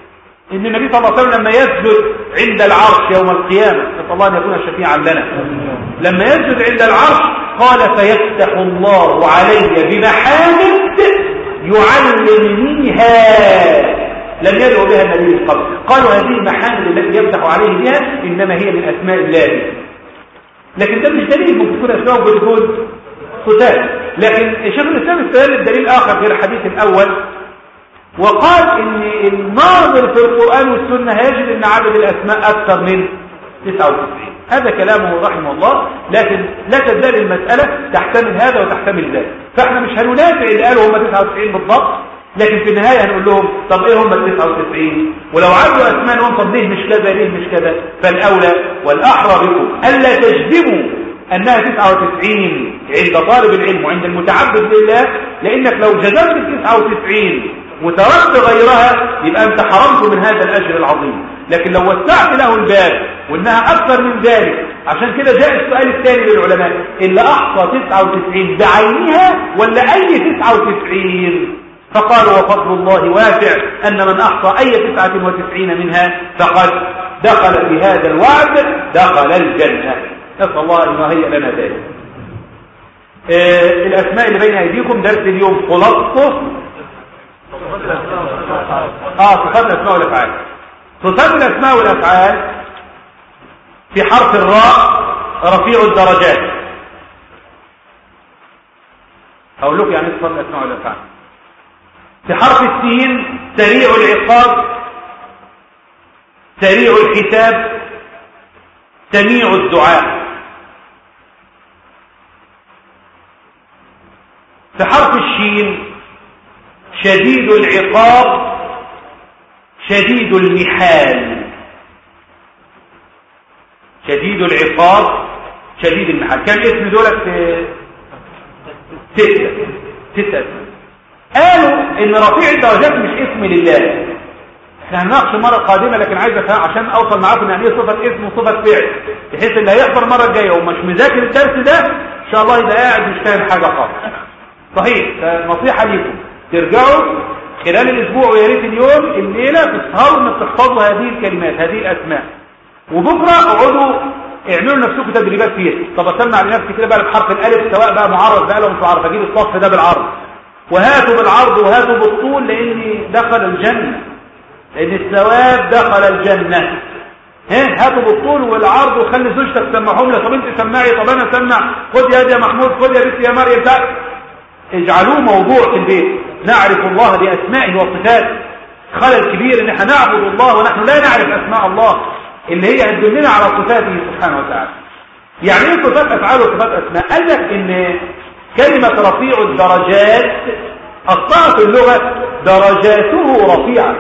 ان النبي صلى الله عليه وسلم لما يسجد عند العرش يوم القيامة نسأل الله ان يكون شفيعا لنا لما يسجد عند العرش قال فيفتح الله علي بمحامد يعلمنيها لم يدعو بها النبي من قبل قالوا هذه المحامد التي يفتح عليه بها انما هي من اسماء الله لكن ده مش دليل ممكن تكون اسماء وبتكون صفات لكن شيخ الاسلام استدل الدليل اخر غير الحديث الاول وقال ان الناظر في القرآن والسنة هيجد ان عدد الاسماء اكثر من 99 هذا كلامه رحمه الله لكن لا تزال المسألة تحتمل هذا وتحتمل ذلك فاحنا مش هننافع اللي قالوا هم 99 بالضبط لكن في النهاية هنقول لهم طب ايه هم ال 99 ولو عدوا اسماء لهم طب ليه مش كذا ليه مش كذا فالاولى والاحرى بكم الا تجزموا انها 99 عند طالب العلم وعند المتعبد لله لانك لو جزمت ال 99 وتركت غيرها يبقى انت حرمت من هذا الاجر العظيم لكن لو وسعت له الباب وانها اكثر من ذلك عشان كده جاء السؤال الثاني للعلماء اللي احصى 99 بعينها ولا اي 99 فقالوا وفضل الله واسع ان من احصى اي 99 منها فقد دخل في هذا الوعد دخل الجنه نسال الله ان يهيئ لنا ذلك آه الاسماء اللي بين ايديكم درس اليوم خلاصته اه صفات الاسماء والافعال صفات الاسماء والافعال في حرف الراء رفيع الدرجات اقول لكم يعني صفات الاسماء والافعال في حرف السين سريع العقاب سريع الحساب سميع الدعاء في حرف الشين شديد العقاب شديد المحال شديد العقاب شديد المحال كم اسم دولت ستة ستة قالوا ان رفيع الدرجات مش اسم لله احنا هنناقش المره القادمه لكن عايز افهم عشان اوصل معاكم يعني ايه صفه اسم وصفه فعل بحيث اللي هيحضر المره الجايه ومش مذاكر الدرس ده ان شاء الله يبقى قاعد مش فاهم حاجه خالص صحيح فنصيحه ليكم ترجعوا خلال الاسبوع ويا ريت اليوم الليله تسهروا انك تحفظوا هذه الكلمات هذه الاسماء وبكره اقعدوا اعملوا لنفسكم تدريبات فيها طب اسمع لنفسي كده بقى بحرف الالف سواء بقى معرض بقى لو مش معرض اجيب الصف ده بالعرض وهاتوا بالعرض وهاتوا بالطول لاني دخل الجنه لان الثواب دخل الجنه ها هاتوا بالطول والعرض وخلي زوجتك تسمعهم لي طب انت سمعي طب انا اسمع خد يا يا محمود خد يا بنت يا مريم لا اجعلوه موضوع في البيت نعرف الله باسمائه وصفاته خلل كبير ان احنا نعبد الله ونحن لا نعرف اسماء الله اللي هي هتدلنا على صفاته سبحانه وتعالى يعني ايه صفات افعال وصفات اسماء قال لك ان كلمه رفيع الدرجات اصلها في اللغه درجاته رفيعه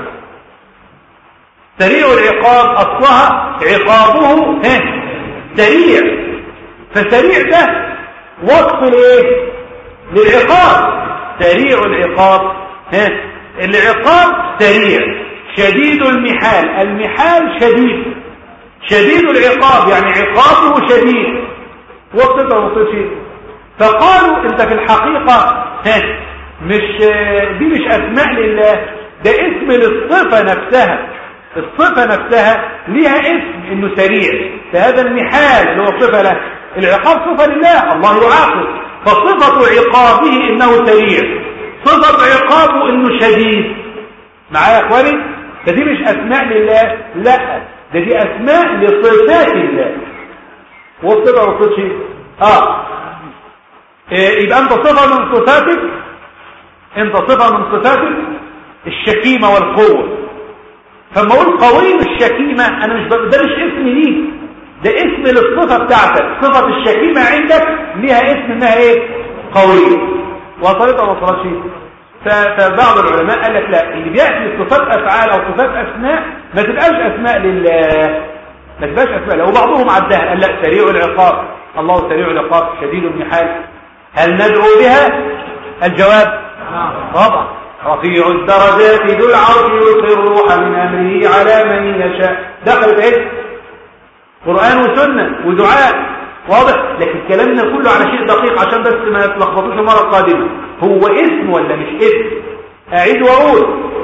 سريع العقاب اصلها عقابه ها سريع فسريع ده وصف لايه للعقاب سريع العقاب ها العقاب سريع شديد المحال المحال شديد شديد العقاب يعني عقابه شديد وصفه وصفه فقالوا انت في الحقيقة ها مش دي مش اسماء لله ده اسم للصفة نفسها الصفة نفسها ليها اسم انه سريع فهذا المحال اللي هو صفة له العقاب صفة لله الله يعاقب فصفة عقابه انه سريع صفة عقابه انه شديد معايا يا اخواني فدي مش اسماء لله لا ده دي اسماء لصفات الله والصفة وصفة شيء اه إيه يبقى انت صفة من صفاتك انت صفة من صفاتك الشكيمة والقوة فما اقول قوي الشكيمة انا مش ده مش اسم ليه ده اسم للصفة بتاعتك صفة الشكيمة عندك ليها اسم انها ايه قوية وصلت او وصلتش فبعض العلماء قال لك لا اللي بيأتي صفات افعال او صفات اسماء ما تبقاش اسماء لله ما تبقاش اسماء له وبعضهم عدها قال لا سريع العقاب الله سريع العقاب شديد المحال هل ندعو بها الجواب طبعا رفيع الدرجات ذو العرش يلقي الروح من امره على من يشاء دخلت ايه قران وسنه ودعاء واضح لكن كلامنا كله على شيء دقيق عشان بس ما تلخبطوش المره القادمه هو اسم ولا مش اسم اعيد واقول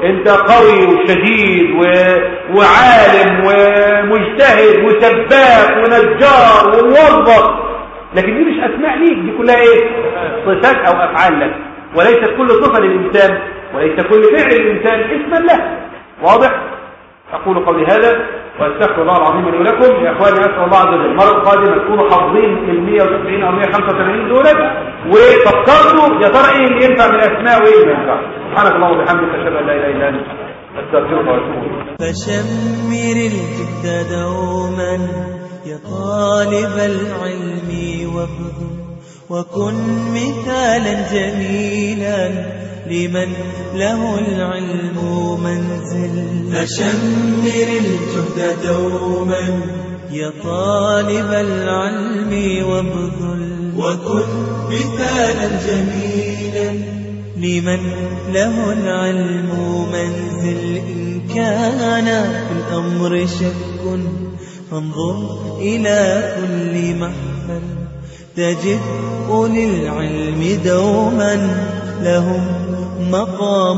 انت قوي وشديد و... وعالم ومجتهد وسباك ونجار وموظف لكن دي مش اسماء ليك دي كلها ايه صفات او افعال لك وليست كل صفه للانسان وليس كل فعل للانسان اسما له واضح اقول قولي هذا واستغفر الله العظيم لي ولكم يا اخواني اسال الله عز وجل المره القادمه تكونوا حافظين ال 190 او 185 دولت وفكرتوا يا ترى ايه اللي ينفع من الاسماء وايه اللي ما ينفعش سبحانك اللهم وبحمدك اشهد ان لا اله الا انت استغفرك واتوب اليك فشمر الجد دوما يا طالب العلم وابذل وكن مثالا جميلا لمن له العلم منزل فشمر الجهد دوما يا طالب العلم وابذل وكن مثالا جميلا لمن له العلم منزل إن كان في الأمر شك فانظر إلى كل محفل تجد أولي العلم دوما لهم مقام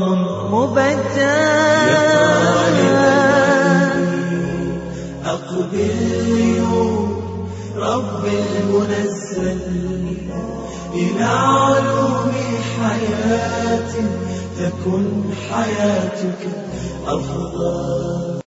مبجل أقبل اليوم رب المنزل إلى علوم حياة تكن حياتك أفضل